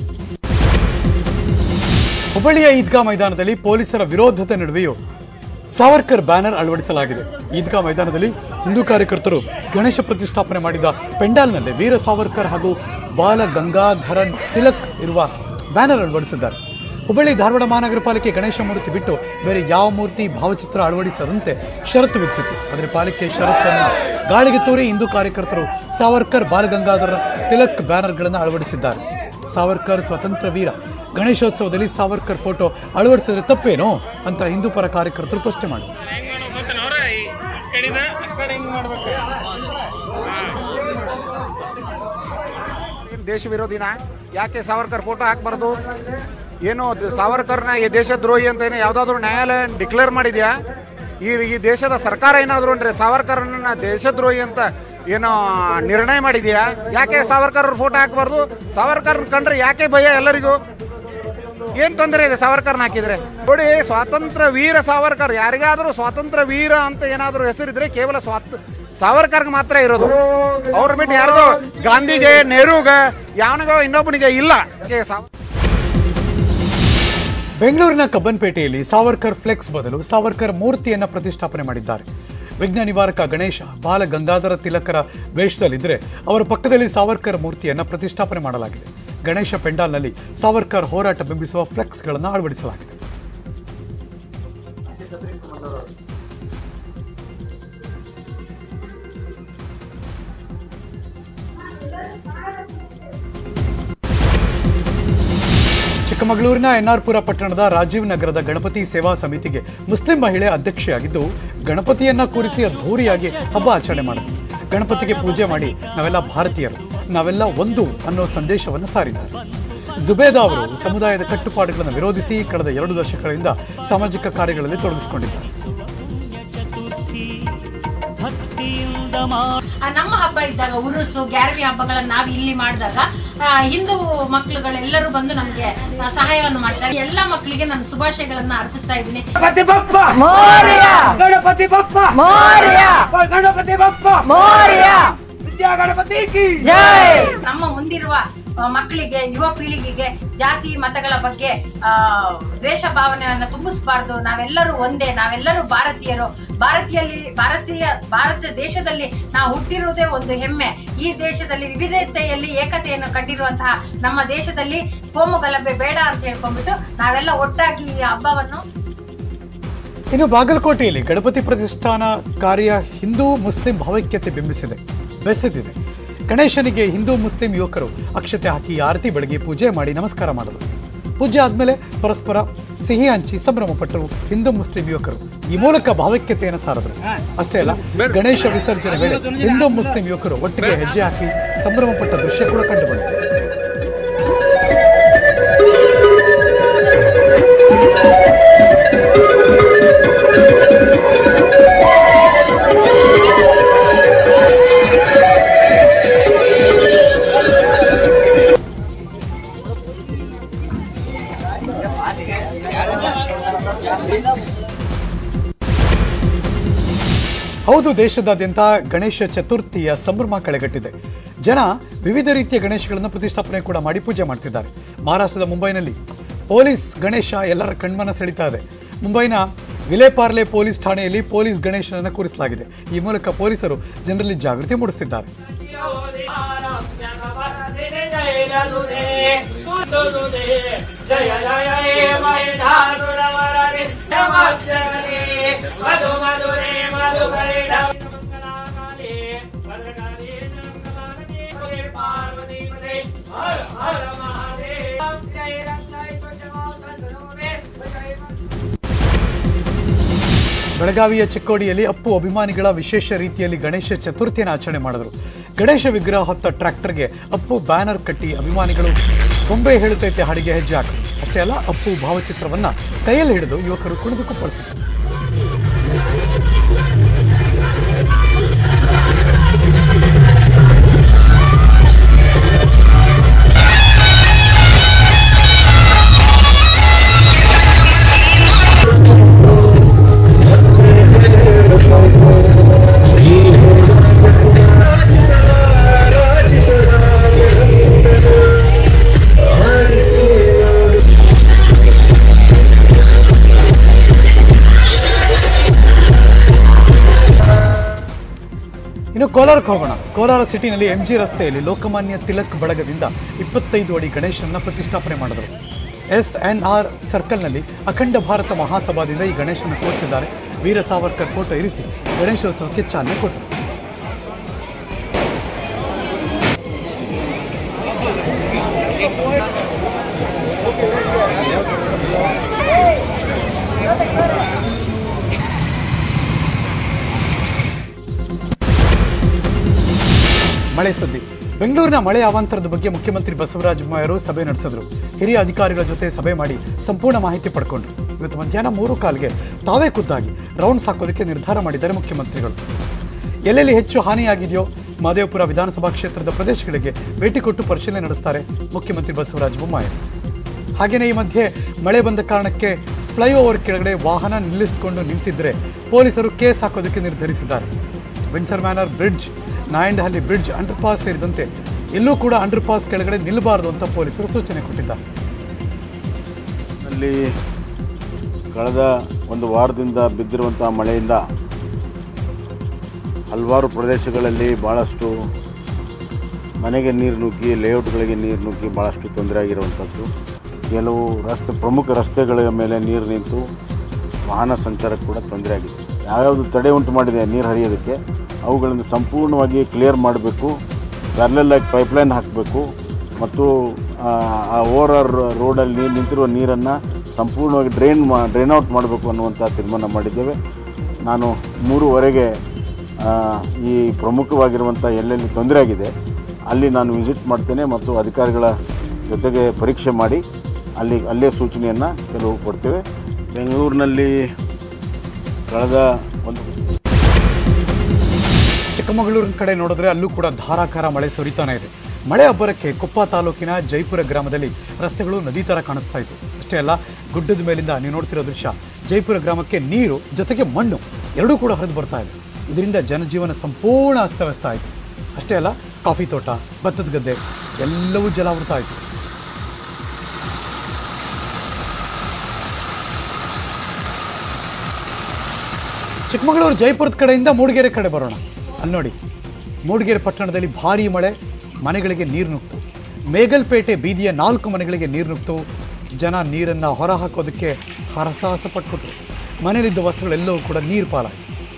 ಹುಬ್ಬಳ್ಳಿಯ ಈದ್ಗಾ ಮೈದಾನದಲ್ಲಿ ಪೊಲೀಸರ ವಿರೋಧದ ನಡುವೆಯೂ ಸಾವರ್ಕರ್ ಬ್ಯಾನರ್ ಅಳವಡಿಸಲಾಗಿದೆ ಈದ್ಗಾ ಮೈದಾನದಲ್ಲಿ ಹಿಂದೂ ಕಾರ್ಯಕರ್ತರು ಗಣೇಶ ಪ್ರತಿಷ್ಠಾಪನೆ ಮಾಡಿದ ಪೆಂಡಾಲ್ನಲ್ಲಿ ವೀರ ಸಾವರ್ಕರ್ ಹಾಗೂ ಬಾಲ ಗಂಗಾಧರನ್ ತಿಲಕ್ ಇರುವ ಬ್ಯಾನರ್ ಅಳವಡಿಸಿದ್ದಾರೆ ಹುಬ್ಬಳ್ಳಿ ಧಾರವಾಡ ಮಹಾನಗರ ಪಾಲಿಕೆ ಗಣೇಶ ಮೂರ್ತಿ ಬಿಟ್ಟು ಬೇರೆ ಯಾವ ಮೂರ್ತಿ ಭಾವಚಿತ್ರ ಅಳವಡಿಸದಂತೆ ಷರತ್ತು ವಿಧಿಸಿತ್ತು ಆದರೆ ಪಾಲಿಕೆ ಷರತ್ತನ್ನು ಗಾಳಿಗೆ ತೂರಿ ಹಿಂದೂ ಕಾರ್ಯಕರ್ತರು ಸಾವರ್ಕರ್ ಬಾಲಗಂಗಾಧರ ತಿಲಕ್ ಬ್ಯಾನರ್ಗಳನ್ನು ಅಳವಡಿಸಿದ್ದಾರೆ ಸಾವರ್ಕರ್ ಸ್ವತಂತ್ರ ವೀರ ಗಣೇಶೋತ್ಸವದಲ್ಲಿ ಸಾವರ್ಕರ್ ಫೋಟೋ ಅಳವಡಿಸಿದ್ರೆ ತಪ್ಪೇನೋ ಅಂತ ಹಿಂದೂ ಪರ ಕಾರ್ಯಕರ್ತರು ಪ್ರಶ್ನೆ ಮಾಡಿದರು ಏನ್ ದೇಶ ವಿರೋಧಿನ ಯಾಕೆ ಸಾವರ್ಕರ್ ಫೋಟೋ ಹಾಕ್ಬಾರ್ದು ಏನು ದ- ಸಾವರ್ಕರ್ನ ಈ ದೇಶದ್ರೋಹಿ ಅಂತ ಏನೋ ಯಾವುದಾದ್ರೂ ನ್ಯಾಯಾಲಯ ಡಿಕ್ಲೇರ್ ಮಾಡಿದ್ಯಾ ಈ ಈ ದೇಶದ ಸರ್ಕಾರ ಏನಾದ್ರು ಅಂದ್ರೆ ಸಾವರ್ಕರ್ನ ದೇಶದ್ರೋಹಿ ಅಂತ ಏನೋ ನಿರ್ಣಯ ಮಾಡಿದ್ಯಾ ಯಾಕೆ ಸಾವರ್ಕರ್ ಫೋಟೋ ಹಾಕ್ಬಾರ್ದು ಸಾವರ್ಕರ್ ಕಂಡ್ರೆ ಯಾಕೆ ಭಯ ಎಲ್ಲರಿಗೂ ಏನ್ ತೊಂದರೆ ಇದೆ ಸಾವರ್ಕರ್ನ ಹಾಕಿದ್ರೆ ನೋಡಿ ಸ್ವಾತಂತ್ರ್ಯ ವೀರ ಸಾವರ್ಕರ್ ಯಾರಿಗಾದ್ರೂ ಸ್ವಾತಂತ್ರ್ಯ ವೀರ ಅಂತ ಏನಾದ್ರೂ ಹೆಸರಿದ್ರೆ ಕೇವಲ ಸ್ವಾತ ಸಾವರ್ಕರ್ಗೆ ಮಾತ್ರ ಇರೋದು ಅವ್ರ ಬಿಟ್ಟು ಯಾರಿಗೋ ಗಾಂಧಿಗೆ ನೆಹರೂಗೆ ಯಾವನಿಗೋ ಇನ್ನೊಬ್ಬನಿಗೆ ಇಲ್ಲ ಯಾಕೆ ಸಾವ- ಬೆಂಗಳೂರಿನ ಕಬ್ಬನ್ಪೇಟೆಯಲ್ಲಿ ಸಾವರ್ಕರ್ ಫ್ಲೆಕ್ಸ್ ಬದಲು ಸಾವರ್ಕರ್ ಮೂರ್ತಿಯನ್ನ ಪ್ರತಿಷ್ಠಾಪನೆ ಮಾಡಿದ್ದಾರೆ ವಿಘ್ನ ನಿವಾರಕ ಗಣೇಶ ಬಾಲ ಗಂಗಾಧರ ತಿಲಕರ ವೇಷದಲ್ಲಿದ್ದರೆ ಅವರ ಪಕ್ಕದಲ್ಲಿ ಸಾವರ್ಕರ್ ಮೂರ್ತಿಯನ್ನ ಪ್ರತಿಷ್ಠಾಪನೆ ಮಾಡಲಾಗಿದೆ ಗಣೇಶ ಪೆಂಡಾಲ್ನಲ್ಲಿ ಸಾವರ್ಕರ್ ಹೋರಾಟ ಬಿಂಬಿಸುವ ಫ್ಲೆಕ್ಸ್ಗಳನ್ನು ಅಳವಡಿಸಲಾಗಿದೆ ಚಿಕ್ಕಮಗಳೂರಿನ ಎನ್ಆರ್ಪುರ ಪಟ್ಟಣದ ರಾಜೀವ್ ನಗರದ ಗಣಪತಿ ಸೇವಾ ಸಮಿತಿಗೆ ಮುಸ್ಲಿಂ ಮಹಿಳೆ ಅಧ್ಯಕ್ಷೆಯಾಗಿದ್ದು ಗಣಪತಿಯನ್ನ ಕೂರಿಸಿ ಅದ್ಧೂರಿಯಾಗಿ ಹಬ್ಬ ಆಚರಣೆ ಮಾಡಿದ್ರು ಗಣಪತಿಗೆ ಪೂಜೆ ಮಾಡಿ ನಾವೆಲ್ಲ ಭಾರತೀಯರು ನಾವೆಲ್ಲ ಒಂದು ಅನ್ನೋ ಸಂದೇಶವನ್ನು ಸಾರಿದ್ದಾರೆ ಜುಬೇದಾ ಅವರು ಸಮುದಾಯದ ಕಟ್ಟುಪಾಡುಗಳನ್ನು ವಿರೋಧಿಸಿ ಕಳೆದ ಎರಡು ದಶಕಗಳಿಂದ ಸಾಮಾಜಿಕ ಕಾರ್ಯಗಳಲ್ಲಿ ತೊಡಗಿಸಿಕೊಂಡಿದ್ದಾರೆ ಆ, ನಮ್ಮ ಹಬ್ಬ ಇದ್ದಾಗ ಉರುಸು ಗ್ಯಾರವಿ ಹಬ್ಬಗಳನ್ನ ನಾವು ಇಲ್ಲಿ ಮಾಡಿದಾಗ ಆ, ಹಿಂದೂ ಮಕ್ಕಳುಗಳೆಲ್ಲರೂ ಬಂದು ನಮ್ಗೆ ಆ, ಸಹಾಯವನ್ನು ಮಾಡ್ತಾರೆ ಎಲ್ಲ ಮಕ್ಕಳಿಗೆ ನಾನು ಶುಭಾಶಯಗಳನ್ನ ಅರ್ಪಿಸ್ತಾ ಇದ್ದೀನಿ ಗಣಪತಿ ಬಪ್ಪ ಮೋರ್ಯ ಗಣಪತಿ ಬಪ್ಪ ಮೋರ್ಯ ಗಣಪತಿ ಬಪ್ಪ ಮೋರ್ಯ ವಿದ್ಯಾ ಗಣಪತಿ ಕಿ ನಮ್ಮ ಮುಂದಿರುವ ಆ, ಮಕ್ಕಳಿಗೆ ಯುವ ಪೀಳಿಗೆಗೆ ಜಾತಿ ಮತಗಳ ಬಗ್ಗೆ ಆ ದ್ವೇಷ ಭಾವನೆಯನ್ನ ತುಂಬಿಸಬಾರ್ದು ನಾವೆಲ್ಲರೂ ಒಂದೇ ನಾವೆಲ್ಲರೂ ಭಾರತೀಯರು ಭಾರತೀಯಲ್ಲಿ ಭಾರತೀಯ ಭಾರತ ದೇಶದಲ್ಲಿ ನಾವು ಹುಟ್ಟಿರುವುದೇ ಒಂದು ಹೆಮ್ಮೆ ಈ ದೇಶದಲ್ಲಿ ವಿವಿಧತೆಯಲ್ಲಿ ಏಕತೆಯನ್ನು ಕಂಡಿರುವಂತಹ ನಮ್ಮ ದೇಶದಲ್ಲಿ ಕೋಮು ಗಲಭೆ ಬೇಡ ಅಂತ ಹೇಳ್ಕೊಂಡ್ಬಿಟ್ಟು ನಾವೆಲ್ಲ ಒಟ್ಟಾಗಿ ಈ ಹಬ್ಬವನ್ನು ಇನ್ನು ಬಾಗಲಕೋಟೆಯಲ್ಲಿ ಗಣಪತಿ ಪ್ರತಿಷ್ಠಾನ ಕಾರ್ಯ ಹಿಂದೂ ಮುಸ್ಲಿಂ ಭಾವೈಕ್ಯತೆ ಬಿಂಬಿಸಿದೆ ಬೆಸೆದಿದೆ ಗಣೇಶನಿಗೆ ಹಿಂದೂ ಮುಸ್ಲಿಂ ಯುವಕರು ಅಕ್ಷತೆ ಹಾಕಿ ಆರತಿ ಬೆಳಗ್ಗೆ ಪೂಜೆ ಮಾಡಿ ನಮಸ್ಕಾರ ಮಾಡಿದರು ಪೂಜೆ ಆದ್ಮೇಲೆ ಪರಸ್ಪರ ಸಿಹಿ ಹಂಚಿ ಸಂಭ್ರಮ ಪಟ್ಟರು ಹಿಂದೂ ಮುಸ್ಲಿಂ ಯುವಕರು ಈ ಮೂಲಕ ಭಾವೈಕ್ಯತೆಯನ್ನು ಸಾರಿದರು ಅಷ್ಟೇ ಅಲ್ಲ ಗಣೇಶ ವಿಸರ್ಜನೆ ವೇಳೆ ಹಿಂದೂ ಮುಸ್ಲಿಂ ಯುವಕರು ಒಟ್ಟಿಗೆ ಹೆಜ್ಜೆ ಹಾಕಿ ಸಂಭ್ರಮ ಪಟ್ಟ ದೃಶ್ಯ ಕೂಡ ಕಂಡುಬಂತು ಹೌದು ದೇಶದಾದ್ಯಂತ ಗಣೇಶ ಚತುರ್ಥಿಯ ಸಂಭ್ರಮ ಕಳೆಗಟ್ಟಿದೆ ಜನ ವಿವಿಧ ರೀತಿಯ ಗಣೇಶಗಳನ್ನು ಪ್ರತಿಷ್ಠಾಪನೆ ಕೂಡ ಮಾಡಿ ಪೂಜೆ ಮಾಡ್ತಿದ್ದಾರೆ ಮಹಾರಾಷ್ಟ್ರದ ಮುಂಬೈನಲ್ಲಿ ಪೊಲೀಸ್ ಗಣೇಶ ಎಲ್ಲರ ಕಣ್ಮನ ಸೆಳೀತಾ ಇದೆ ಮುಂಬೈನ ವಿಲೇಪಾರ್ಲೆ ಪೊಲೀಸ್ ಠಾಣೆಯಲ್ಲಿ ಪೊಲೀಸ್ ಗಣೇಶನನ್ನು ಕೂರಿಸಲಾಗಿದೆ ಈ ಮೂಲಕ ಪೊಲೀಸರು ಜನರಲ್ಲಿ ಜಾಗೃತಿ ಮೂಡಿಸುತ್ತಿದ್ದಾರೆ ಜಯ ಜಯ ಹೇ ಮೈದಾನುರವರನೆ ನಮಸ್ಕರೇ ಮಧು ಮಧುರೇ ಮಧುಕರೇ ಮಂಗಲಾಕಾಲೇ ಭದ್ರಕಾಲೇ ಜಗನ್ಮಾತೆ ಹರೇ ಪಾರ್ವತಿ ಪದೇ ಹರ ಹರ ಮಹಾದೇವ ಜಯ ರಂಗಾಯ ಸ್ವಚ್ಛಮಾ ಸಸನೋಮೆ ಜಯ ಬೆಳಗಾವಿಯ ಚಿಕ್ಕೋಡಿಯಲ್ಲಿ ಅಪ್ಪು ಅಭಿಮಾನಿಗಳ ವಿಶೇಷ ರೀತಿಯಲ್ಲಿ ಗಣೇಶ ಚತುರ್ಥಿಯನ್ನು ಆಚರಣೆ ಮಾಡಿದರು ಗಣೇಶ ವಿಗ್ರಹ ಹೊತ್ತ ಟ್ರ್ಯಾಕ್ಟರ್ಗೆ ಅಪ್ಪು ಬ್ಯಾನರ್ ಕಟ್ಟಿ ಅಭಿಮಾನಿಗಳು ಗೊಂಬೆ ಹೇಳುತ್ತೈತೆ ಹಾಡಿಗೆ ಹೆಜ್ಜೆ ಹಾಕರು ಅಷ್ಟೇ ಅಲ್ಲ ಅಪ್ಪು ಭಾವಚಿತ್ರವನ್ನ ಕೈಯಲ್ಲಿ ಹಿಡಿದು ಯುವಕರು ಕುಣಿದು ಕುಪ್ಪಳಿಸಿದರು ಇನ್ನು ಕೋಲಾರಕ್ಕೆ ಹೋಗೋಣ ಕೋಲಾರ ಸಿಟಿನಲ್ಲಿ ಎಂ ಜಿ ರಸ್ತೆಯಲ್ಲಿ ಲೋಕಮಾನ್ಯ ತಿಲಕ್ ಬಳಗದಿಂದ ಇಪ್ಪತ್ತೈದು ಅಡಿ ಗಣೇಶನನ್ನ ಪ್ರತಿಷ್ಠಾಪನೆ ಮಾಡಿದರು ಎಸ್ ಎನ್ ಆರ್ ಸರ್ಕಲ್ನಲ್ಲಿ ಅಖಂಡ ಭಾರತ ಮಹಾಸಭಾದಿಂದ ಈ ಗಣೇಶನ ಕೂರಿಸಿದ್ದಾರೆ ವೀರ ಸಾವರ್ಕರ್ ಫೋಟೋ ಇರಿಸಿ ಗಣೇಶೋತ್ಸವಕ್ಕೆ ಚಾಲನೆ ಕೊಟ್ಟರು ಮಳೆ ಸುದ್ದಿ ಬೆಂಗಳೂರಿನ ಮಳೆ ಅವಾಂತರದ ಬಗ್ಗೆ ಮುಖ್ಯಮಂತ್ರಿ ಬಸವರಾಜ ಬೊಮ್ಮಾಯಿಯವರು ಸಭೆ ನಡೆಸಿದ್ರು ಹಿರಿಯ ಅಧಿಕಾರಿಗಳ ಜೊತೆ ಸಭೆ ಮಾಡಿ ಸಂಪೂರ್ಣ ಮಾಹಿತಿ ಪಡ್ಕೊಂಡ್ರು ಇವತ್ತು ಮಧ್ಯಾಹ್ನ ಮೂರು ಕಾಲ್ಗೆ ತಾವೇ ಖುದ್ದಾಗಿ ರೌಂಡ್ಸ್ ಹಾಕೋದಕ್ಕೆ ನಿರ್ಧಾರ ಮಾಡಿದ್ದಾರೆ ಮುಖ್ಯಮಂತ್ರಿಗಳು ಎಲ್ಲೆಲ್ಲಿ ಹೆಚ್ಚು ಹಾನಿಯಾಗಿದೆಯೋ ಮಹದೇವಪುರ ವಿಧಾನಸಭಾ ಕ್ಷೇತ್ರದ ಪ್ರದೇಶಗಳಿಗೆ ಭೇಟಿ ಕೊಟ್ಟು ಪರಿಶೀಲನೆ ನಡೆಸ್ತಾರೆ ಮುಖ್ಯಮಂತ್ರಿ ಬಸವರಾಜ ಬೊಮ್ಮಾಯಿ ಹಾಗೆಯೇ ಈ ಮಧ್ಯೆ ಮಳೆ ಬಂದ ಕಾರಣಕ್ಕೆ ಫ್ಲೈಓವರ್ ಕೆಳಗಡೆ ವಾಹನ ನಿಲ್ಲಿಸಿಕೊಂಡು ನಿಂತಿದ್ರೆ ಪೊಲೀಸರು ಕೇಸ್ ಹಾಕೋದಕ್ಕೆ ನಿರ್ಧರಿಸಿದ್ದಾರೆ Windsor manor bridge Nayandahalli bridge under pass ಸೇರಿದಂತೆ ಎಲ್ಲೂ ಕೂಡ ಅಂಡರ್ ಪಾಸ್ ಕೆಳಗಡೆ ನಿಲ್ಲಬಾರದು ಅಂತ ಪೊಲೀಸರು ಸೂಚನೆ ಕೊಟ್ಟಿದ್ದಾರೆ ಅಲ್ಲಿ ಕಳೆದ ಒಂದು ವಾರದಿಂದ ಬಿದ್ದಿರುವಂಥ ಮಳೆಯಿಂದ ಹಲವಾರು ಪ್ರದೇಶಗಳಲ್ಲಿ ಭಾಳಷ್ಟು ಮನೆಗೆ ನೀರು ನುಗ್ಗಿ ಲೇಔಟ್ಗಳಿಗೆ ನೀರು ನುಗ್ಗಿ ಭಾಳಷ್ಟು ತೊಂದರೆ ಆಗಿರುವಂಥದ್ದು ಕೆಲವು ರಸ್ತೆ ಪ್ರಮುಖ ರಸ್ತೆಗಳ ಮೇಲೆ ನೀರು ನಿಂತು ವಾಹನ ಸಂಚಾರಕ್ಕೆ ಕೂಡ ತೊಂದರೆ ಆಗಿದೆ ಯಾವ್ಯಾವುದು ತಡೆ ಉಂಟು ಮಾಡಿದೆ ನೀರು ಹರಿಯೋದಕ್ಕೆ ಅವುಗಳನ್ನು ಸಂಪೂರ್ಣವಾಗಿ ಕ್ಲಿಯರ್ ಮಾಡಬೇಕು ಪ್ಯಾರಲೆಲ್ಲಾಗಿ ಪೈಪ್ಲೈನ್ ಹಾಕಬೇಕು ಮತ್ತು ಆ, ಆ ಓವರ್ ರೋಡಲ್ಲಿ ನೀರು ನಿಂತಿರುವ ನೀರನ್ನು ಸಂಪೂರ್ಣವಾಗಿ ಡ್ರೈನ್ ಮಾ ಡ್ರೈನ್ ಔಟ್ ಮಾಡಬೇಕು ಅನ್ನುವಂಥ ತೀರ್ಮಾನ ಮಾಡಿದ್ದೇವೆ ನಾನು ಮೂರುವರೆಗೆ ಆ, ಈ ಪ್ರಮುಖವಾಗಿರುವಂಥ ಎಲ್ಲೆಲ್ಲಿ ತೊಂದರೆ ಆಗಿದೆ ಅಲ್ಲಿ ನಾನು ವಿಸಿಟ್ ಮಾಡ್ತೇನೆ ಮತ್ತು ಅಧಿಕಾರಿಗಳ ಜೊತೆಗೆ ಪರೀಕ್ಷೆ ಮಾಡಿ ಅಲ್ಲಿ ಅಲ್ಲೇ ಸೂಚನೆಯನ್ನು ಕೆಲವು ಕೊಡ್ತೇವೆ ಬೆಂಗಳೂರಿನಲ್ಲಿ ಕಳೆದ ಒಂದು ಚಿಕ್ಕಮಗಳೂರಿನ ಕಡೆ ನೋಡಿದ್ರೆ ಅಲ್ಲೂ ಕೂಡ ಧಾರಾಕಾರ ಮಳೆ ಸುರಿತಾನೆ ಇದೆ ಮಳೆ ಅಬ್ಬರಕ್ಕೆ ಕೊಪ್ಪ ತಾಲೂಕಿನ ಜೈಪುರ ಗ್ರಾಮದಲ್ಲಿ ರಸ್ತೆಗಳು ನದಿ ತರ ಕಾಣಿಸ್ತಾ ಇತ್ತು ಅಷ್ಟೇ ಅಲ್ಲ ಗುಡ್ಡದ ಮೇಲಿಂದ ನೀವು ನೋಡ್ತಿರೋ ದೃಶ್ಯ ಜೈಪುರ ಗ್ರಾಮಕ್ಕೆ ನೀರು ಜೊತೆಗೆ ಮಣ್ಣು ಎರಡೂ ಕೂಡ ಹರಿದು ಬರ್ತಾ ಇದೆ ಇದರಿಂದ ಜನಜೀವನ ಸಂಪೂರ್ಣ ಅಸ್ತವ್ಯಸ್ತ ಆಯಿತು ಅಷ್ಟೇ ಅಲ್ಲ ಕಾಫಿ ತೋಟ ಭತ್ತದ ಗದ್ದೆ ಎಲ್ಲವೂ ಜಲಾವೃತ ಆಯಿತು ಚಿಕ್ಕಮಗಳೂರು ಜೈಪುರದ ಕಡೆಯಿಂದ ಮೂಡಿಗೆರೆ ಕಡೆ ಬರೋಣ ಅಲ್ಲಿ ನೋಡಿ ಮೂಡಿಗೆರೆ ಪಟ್ಟಣದಲ್ಲಿ ಭಾರೀ ಮಳೆ ಮನೆಗಳಿಗೆ ನೀರು ನುಗ್ತು ಮೇಗಲ್ಪೇಟೆ ಬೀದಿಯ ನಾಲ್ಕು ಮನೆಗಳಿಗೆ ನೀರು ನುಗ್ತು ಜನ ನೀರನ್ನು ಹೊರ ಹಾಕೋದಕ್ಕೆ ಹರಸಾಹಸ ಪಟ್ಕೊಟ್ರು ಮನೆಯಲ್ಲಿದ್ದ ವಸ್ತುಗಳೆಲ್ಲವೂ ಕೂಡ ನೀರು ಪಾಲಾಯಿತು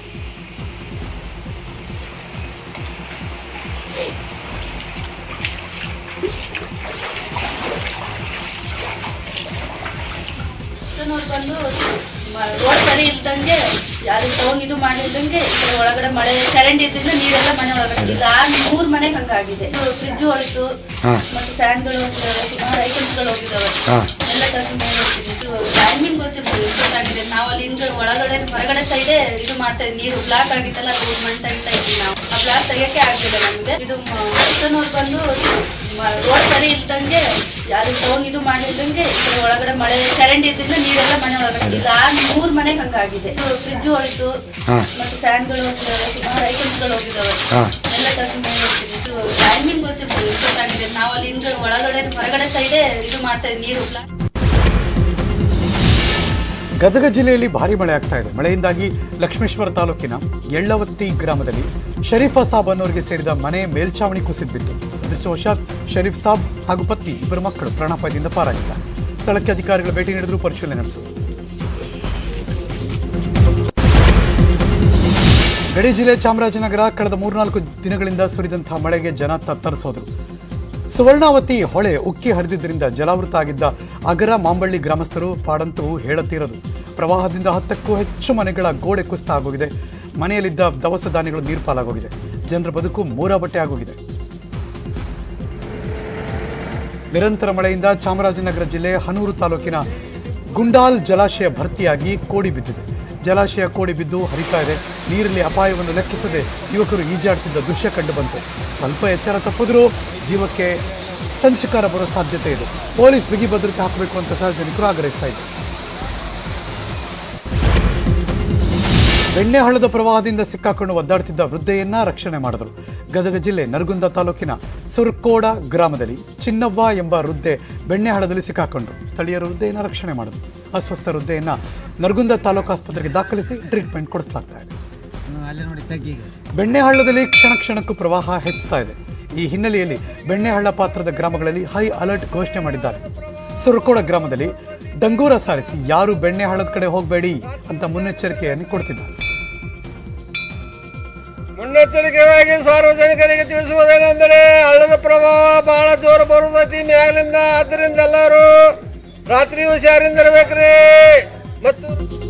ಅವ್ರು ಬಂದು ಮ- ರೋಡ್ ಸರಿ ಇಲ್ದಂಗೆ ಯಾರು ತಗೊಂಡ್ ಇದು ಮಾಡಿಲ್ದಂಗೆ ಈ ಕಡೆ ಒಳಗಡೆ ಮಳೆ ಕರೆಂಟ್ ಇದ್ದಿಂದ ನೀರೆಲ್ಲ ಮನೆ ಒಳಗಡೆ ಈಗ ಮೂರ್ ಮನೆ ಹಂಗಾಗಿದೆ ಫ್ರಿಜ್ ಹೋಯ್ತು ಮತ್ತೆ ಫ್ಯಾನ್ಗಳು ಹೋಗಿದಾವೆ ಸುಮಾರು ಐಟಮ್ಸ್ಗಳು ಹೋಗಿದಾವೆ ಎಲ್ಲ ಟೈಮಿಂಗ್ ಗೊತ್ತಿರ್ಬೋದು ಎಷ್ಟೊತ್ತಾಗಿದೆ ನಾವು ಅಲ್ಲಿ ಹಿಂದ್ಗಡೆ ಒಳಗಡೆ ಹೊರಗಡೆ ಸೈಡೇ ಇದು ಮಾಡ್ತಾ ಇದ್ವಿ ನೀರು ಬ್ಲಾಕ್ ಆಗಿತ್ತಲ್ಲ ಅದು ಮಣ್ಣು ತೆಗಿತಾ ಇದ್ವಿ ನಾವು ಆ ಬ್ಲಾಕ್ ತೆಗಿಯಕ್ಕೆ ಆಗ್ಲಿಲ್ಲ ನಮಗೆ ಇದು ಮತ್ತನವ್ರು ಬಂದು ಮ- ರೋಡ್ ಸರಿ ಇಲ್ದಂಗೆ ಯಾರು ತಗೊಂಡ್ ಇದು ಮಾಡಿಲ್ದಂಗೆ ಈ ಕಡೆ ಒಳಗಡೆ ಮಳೆ ಕರೆಂಟ್ ಇದ್ದಿಂದ ನೀರೆಲ್ಲ ಮನೆ ಒಳಗಡೆ ಈಗ ಮೂರ್ ಮನೆ ಹಂಗಾಗಿದೆ ಫ್ರಿಜ್ ಹೋಯ್ತು ಮತ್ತೆ ಫ್ಯಾನ್ಗಳು ಹೋಗಿದಾವೆ ಸುಮಾರು ಐಟಮ್ಸ್ಗಳು ಹೋಗಿದಾವೆ ಎಲ್ಲ ಟೈಮಿಂಗ್ ಗೊತ್ತಿರ್ಬೋದು ಎಷ್ಟೊತ್ತಾಗಿದೆ ನಾವು ಅಲ್ಲಿ ಹಿಂದ್ಗಡೆ ಒಳಗಡೆ ಹೊರಗಡೆ ಸೈಡೇ ಇದು ಮಾಡ್ತಾ ಇದ್ವಿ ನೀರು ಬ್ಲಾಕ್ ಗದಗ ಜಿಲ್ಲೆಯಲ್ಲಿ ಭಾರಿ ಮಳೆ ಆಗ್ತಾ ಇದೆ ಮಳೆಯಿಂದಾಗಿ ಲಕ್ಷ್ಮೇಶ್ವರ ತಾಲೂಕಿನ ಎಳ್ಳವತ್ತಿ ಗ್ರಾಮದಲ್ಲಿ ಶರೀಫಾ ಸಾಬ್ ಅನ್ನೋರಿಗೆ ಸೇರಿದ ಮನೆ ಮೇಲ್ಛಾವಣಿ ಕುಸಿದು ಬಿತ್ತು ಅದೃಷ್ಟವಶಾತ್ ಶರೀಫ್ ಸಾಬ್ ಹಾಗೂ ಪತ್ನಿ ಇಬ್ಬರು ಮಕ್ಕಳು ಪ್ರಾಣಾಪಾಯದಿಂದ ಪಾರಾಗಿಲ್ಲ ಸ್ಥಳಕ್ಕೆ ಅಧಿಕಾರಿಗಳು ಭೇಟಿ ನೀಡಿದ್ರು ಪರಿಶೀಲನೆ ನಡೆಸಿದರು ಗಡಿ ಜಿಲ್ಲೆ ಚಾಮರಾಜನಗರ ಕಳೆದ ಮೂರ್ನಾಲ್ಕು ದಿನಗಳಿಂದ ಸುರಿದಂತಹ ಮಳೆಗೆ ಜನ ತತ್ತರಿಸೋದ್ರು ಸುವರ್ಣಾವತಿ ಹೊಳೆ ಉಕ್ಕಿ ಹರಿದಿದ್ದರಿಂದ ಜಲಾವೃತ ಆಗಿದ್ದ ಅಗರ ಮಾಂಬಳ್ಳಿ ಗ್ರಾಮಸ್ಥರು ಪಾಡಂತೂ ಹೇಳತೀರದು ಪ್ರವಾಹದಿಂದ ಹತ್ತಕ್ಕೂ ಹೆಚ್ಚು ಮನೆಗಳ ಗೋಡೆ ಕುಸಿತ ಆಗೋಗಿದೆ ಮನೆಯಲ್ಲಿದ್ದ ದವಸ ಧಾನ್ಯಗಳು ನೀರು ಪಾಲಾಗೋಗಿದೆ ಜನರ ಬದುಕು ಮೂರ ಬಟ್ಟೆ ಆಗೋಗಿದೆ ನಿರಂತರ ಮಳೆಯಿಂದ ಚಾಮರಾಜನಗರ ಜಿಲ್ಲೆ ಹನೂರು ತಾಲೂಕಿನ ಗುಂಡಾಲ್ ಜಲಾಶಯ ಭರ್ತಿಯಾಗಿ ಕೋಡಿ ಬಿದ್ದಿದೆ ಜಲಾಶಯ ಕೋಡಿ ಬಿದ್ದು ಹರಿತಾ ಇದೆ ನೀರಲ್ಲಿ ಅಪಾಯವನ್ನು ಲೆಕ್ಕಿಸದೆ ಯುವಕರು ಈಜಾಡ್ತಿದ್ದ ದೃಶ್ಯ ಕಂಡು ಬಂತು ಸ್ವಲ್ಪ ಎಚ್ಚರ ತಪ್ಪಿದ್ರೂ ಜೀವಕ್ಕೆ ಸಂಚಕಾರ ಬರೋ ಸಾಧ್ಯತೆ ಇದೆ ಪೊಲೀಸ್ ಬಿಗಿ ಭದ್ರತೆ ಹಾಕಬೇಕು ಅಂತ ಸಾರ್ವಜನಿಕರು ಆಗ್ರಹಿಸ್ತಾ ಇದ್ದಾರೆ ಬೆಣ್ಣೆಹಳ್ಳದ ಪ್ರವಾಹದಿಂದ ಸಿಕ್ಕಾಕೊಂಡು ಒದ್ದಾಡ್ತಿದ್ದ ವೃದ್ಧೆಯನ್ನ ರಕ್ಷಣೆ ಮಾಡಿದರು ಗದಗ ಜಿಲ್ಲೆ ನರಗುಂದ ತಾಲೂಕಿನ ಸುರ್ಕೋಡ ಗ್ರಾಮದಲ್ಲಿ ಚಿನ್ನವ್ವ ಎಂಬ ವೃದ್ಧೆ ಬೆಣ್ಣೆಹಳ್ಳದಲ್ಲಿ ಸಿಕ್ಕಾಕೊಂಡ್ರು ಸ್ಥಳೀಯರು ವೃದ್ಧೆಯನ್ನ ರಕ್ಷಣೆ ಮಾಡಿದ್ರು ಅಸ್ವಸ್ಥ ವೃದ್ಧೆಯನ್ನ ನರಗುಂದ ತಾಲೂಕು ಆಸ್ಪತ್ರೆಗೆ ದಾಖಲಿಸಿ ಟ್ರೀಟ್ಮೆಂಟ್ ಕೊಡಿಸಲಾಗ್ತಾ ಇದೆ ಬೆಣ್ಣೆಹಳ್ಳದಲ್ಲಿ ಕ್ಷಣ ಕ್ಷಣಕ್ಕೂ ಪ್ರವಾಹ ಹೆಚ್ಚುತ್ತಾ ಇದೆ ಈ ಹಿನ್ನೆಲೆಯಲ್ಲಿ ಬೆಣ್ಣೆಹಳ್ಳ ಪಾತ್ರದ ಗ್ರಾಮಗಳಲ್ಲಿ ಹೈ ಅಲರ್ಟ್ ಘೋಷಣೆ ಮಾಡಿದ್ದಾರೆ ಸುರಕೋಡ ಗ್ರಾಮದಲ್ಲಿ ಡಂಗೂರ ಸಾರಿಸಿ ಯಾರು ಬೆಣ್ಣೆಹಳ್ಳದ ಕಡೆ ಹೋಗಬೇಡಿ ಅಂತ ಮುನ್ನೆಚ್ಚರಿಕೆಯನ್ನು ಕೊಡ್ತಿದ್ದಾರೆ ಮುನ್ನೆಚ್ಚರಿಕೆಯಾಗಿ ಸಾರ್ವಜನಿಕರಿಗೆ ತಿಳಿಸುವುದೇನೆಂದರೆ ಹಳ್ಳದ ಪ್ರಭಾವ ಬಹಳ ಜೋರು ಬರುವುದೈತಿ ಮ್ಯಾಲಿಂದ ಆದ್ದರಿಂದ ಎಲ್ಲರೂ ರಾತ್ರಿ ಹುಷಾರಿಂದಿರ್ಬೇಕ್ರಿ ಮತ್ತು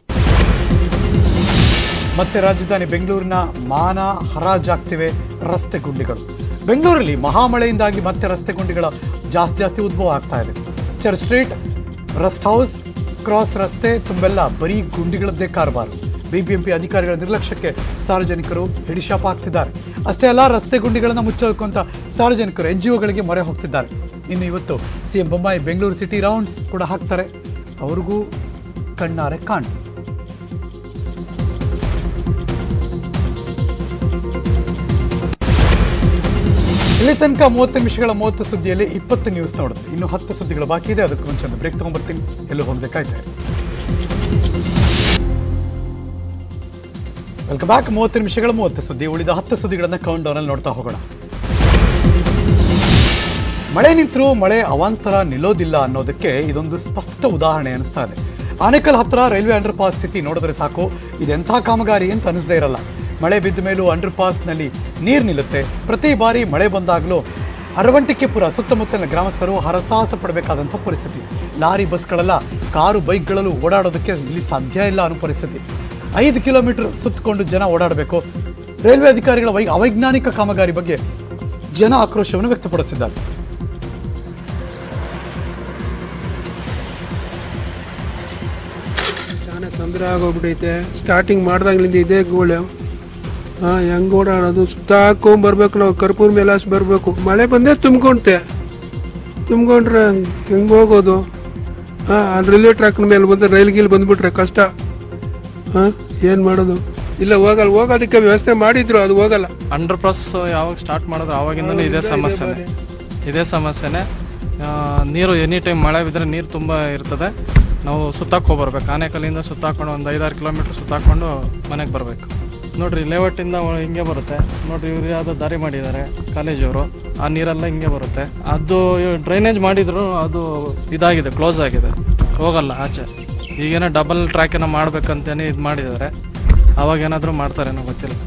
ಮತ್ತೆ ರಾಜಧಾನಿ ಬೆಂಗಳೂರಿನ ಮಾನ ಹರಾಜಾಗ್ತಿವೆ ರಸ್ತೆ ಗುಂಡಿಗಳು ಬೆಂಗಳೂರಲ್ಲಿ ಮಹಾಮಳೆಯಿಂದಾಗಿ ಮತ್ತೆ ರಸ್ತೆ ಗುಂಡಿಗಳ ಜಾಸ್ತಿ ಜಾಸ್ತಿ ಉದ್ಭವ ಆಗ್ತಾ ಇದೆ church street rest house cross ರಸ್ತೆ ತುಂಬೆಲ್ಲ ಬರೀ ಗುಂಡಿಗಳದ್ದೇ ಕಾರಬಾರು ಬಿಬಿಎಂಪಿ ಅಧಿಕಾರಿಗಳ ನಿರ್ಲಕ್ಷ್ಯಕ್ಕೆ ಸಾರ್ವಜನಿಕರು ಹಿಡಿಶಾಪ ಹಾಕ್ತಿದ್ದಾರೆ ಅಷ್ಟೇ ಅಲ್ಲ ರಸ್ತೆ ಗುಂಡಿಗಳನ್ನು ಮುಚ್ಚಬೇಕು ಅಂತ ಸಾರ್ವಜನಿಕರು ಎನ್ ಜಿ ಒಗಳಿಗೆ ಮೊರೆ ಹೋಗ್ತಿದ್ದಾರೆ ಇನ್ನು ಇವತ್ತು CM Bommai Bengaluru city rounds ಕೂಡ ಹಾಕ್ತಾರೆ ಅವ್ರಿಗೂ ಕಣ್ಣಾರೆ ಕಾಣಿಸುತ್ತೆ ಇಲ್ಲಿ ತನಕ ಮೂವತ್ತು ನಿಮಿಷಗಳ ಮೂವತ್ತು ಸುದ್ದಿಯಲ್ಲಿ ಇಪ್ಪತ್ತು ನ್ಯೂಸ್ ನೋಡಿದ್ರೆ ಇನ್ನು ಹತ್ತು ಸುದ್ದಿಗಳು ಬಾಕಿ ಇದೆ ಅದಕ್ಕೆ ಮುಂಚೆ ಒಂದು ಬ್ರೇಕ್ ತಗೊಂಡ್ಬರ್ತೀನಿ ಎಲ್ಲೂ ಹೋಗ್ಬೇಕಾಯ್ತು ವೆಲ್ಕಮ್ ಬ್ಯಾಕ್ ಮೂವತ್ತು ನಿಮಿಷಗಳ ಮೂವತ್ತು ಸುದ್ದಿ ಉಳಿದ ಹತ್ತು ಸುದ್ದಿಗಳನ್ನ ಕೌಂಟ್ ಡೌನಲ್ಲಿ ನೋಡ್ತಾ ಹೋಗೋಣ ಮಳೆ ನಿಂತರೂ ಮಳೆ ಅವಾಂತರ ನಿಲ್ಲೋದಿಲ್ಲ ಅನ್ನೋದಕ್ಕೆ ಇದೊಂದು ಸ್ಪಷ್ಟ ಉದಾಹರಣೆ ಅನಿಸ್ತಾ ಇದೆ ಆನೇಕಲ್ ಹತ್ರ ರೈಲ್ವೆ ಅಂಡರ್ ಪಾಸ್ ಸ್ಥಿತಿ ನೋಡಿದ್ರೆ ಸಾಕು ಇದೆಂಥ ಕಾಮಗಾರಿ ಅಂತ ಅನಿಸದೇ ಇರಲ್ಲ ಮಳೆ ಬಿದ್ದ ಮೇಲೂ ಅಂಡರ್ ಪಾಸ್ನಲ್ಲಿ ನೀರು ನಿಲ್ಲುತ್ತೆ ಪ್ರತಿ ಬಾರಿ ಮಳೆ ಬಂದಾಗಲೂ ಅರವಂಟಿಕೆಪುರ ಸುತ್ತಮುತ್ತಲಿನ ಗ್ರಾಮಸ್ಥರು ಹರಸಾಹಸ ಪಡಬೇಕಾದಂಥ ಪರಿಸ್ಥಿತಿ ಲಾರಿ ಬಸ್ಗಳೆಲ್ಲ ಕಾರು ಬೈಕ್ಗಳಲ್ಲೂ ಓಡಾಡೋದಕ್ಕೆ ಇಲ್ಲಿ ಸಾಧ್ಯ ಇಲ್ಲ ಅನ್ನೋ ಪರಿಸ್ಥಿತಿ ಐದು ಕಿಲೋಮೀಟರ್ ಸುತ್ತಕೊಂಡು ಜನ ಓಡಾಡಬೇಕು ರೈಲ್ವೆ ಅಧಿಕಾರಿಗಳ ವೈ ಅವೈಜ್ಞಾನಿಕ ಕಾಮಗಾರಿ ಬಗ್ಗೆ ಜನ ಆಕ್ರೋಶವನ್ನು ವ್ಯಕ್ತಪಡಿಸಿದ್ದಾರೆ ಶಾನೆ ತೊಂದರೆ ಆಗೋಗ್ಬಿಟ್ಟೈತೆ ಸ್ಟಾರ್ಟಿಂಗ್ ಮಾಡ್ದಾಗ್ಲಿಂದ ಇದೇ ಗೋಳು ಹಾಂ ಹೆಂಗೆ ಓಡಾಡೋದು ಸುತ್ತಾಕೊಂಬರ್ಬೇಕು ನಾವು ಕರ್ಪೂರ್ ಮೇಲಾಸ್ ಬರಬೇಕು ಮಳೆ ಬಂದೇ ತುಂಬ್ಕೊಂತೆ ತುಂಬ್ಕೊಂಡ್ರೆ ಹೆಂಗೆ ಹೋಗೋದು ಹಾಂ ರೈಲ್ವೆ ಟ್ರ್ಯಾಕ್ನ ಮೇಲೆ ಬಂದು ರೈಲ್ ಗೀಲ್ ಬಂದ್ಬಿಟ್ರೆ ಕಷ್ಟ ಹಾಂ ಏನು ಮಾಡೋದು ಇಲ್ಲ ಹೋಗಲ್ಲ ಹೋಗೋದಕ್ಕೆ ವ್ಯವಸ್ಥೆ ಮಾಡಿದ್ರು ಅದು ಹೋಗಲ್ಲ ಅಂಡರ್ ಪ್ರಾಸ್ ಯಾವಾಗ ಸ್ಟಾರ್ಟ್ ಮಾಡಿದ್ರು ಆವಾಗಿಂದನೂ ಇದೇ ಸಮಸ್ಯೆನೇ ಇದೇ ಸಮಸ್ಯೆನೇ ಆ, ನೀರು ಎನಿ ಟೈಮ್ ಮಳೆ ಬಿದ್ದರೆ ನೀರು ತುಂಬ ಇರ್ತದೆ ನಾವು ಸುತ್ತಾಕ್ ಹೋಗ್ಬರ್ಬೇಕು ಆನೆಕಲ್ಲಿಂದ ಸುತ್ತಾಕೊಂಡು ಒಂದು ಐದಾರು ಕಿಲೋಮೀಟ್ರ್ ಸುತ್ತಾಕೊಂಡು ಮನೆಗೆ ಬರಬೇಕು ನೋಡ್ರಿ ಲೇಔಟಿಂದ ಒಳ- ಹಿಂಗೆ ಬರುತ್ತೆ ನೋಡ್ರಿ ಇವ್ರು ಯಾವುದೋ ದಾರಿ ಮಾಡಿದ್ದಾರೆ ಕಾಲೇಜವರು ಆ ನೀರೆಲ್ಲ ಹಿಂಗೆ ಬರುತ್ತೆ ಅದು ಡ್ರೈನೇಜ್ ಮಾಡಿದ್ರು ಅದು ಇದಾಗಿದೆ ಕ್ಲೋಸ್ ಆಗಿದೆ ಹೋಗಲ್ಲ ಆಚೆ ಈಗೇನೋ ಡಬಲ್ ಟ್ರ್ಯಾಕ್ ಏನೋ ಮಾಡ್ಬೇಕಂತೇನೆ ಇದು ಮಾಡಿದ್ದಾರೆ ಅವಾಗ ಏನಾದರೂ ಮಾಡ್ತಾರೇನೋ ಗೊತ್ತಿಲ್ಲ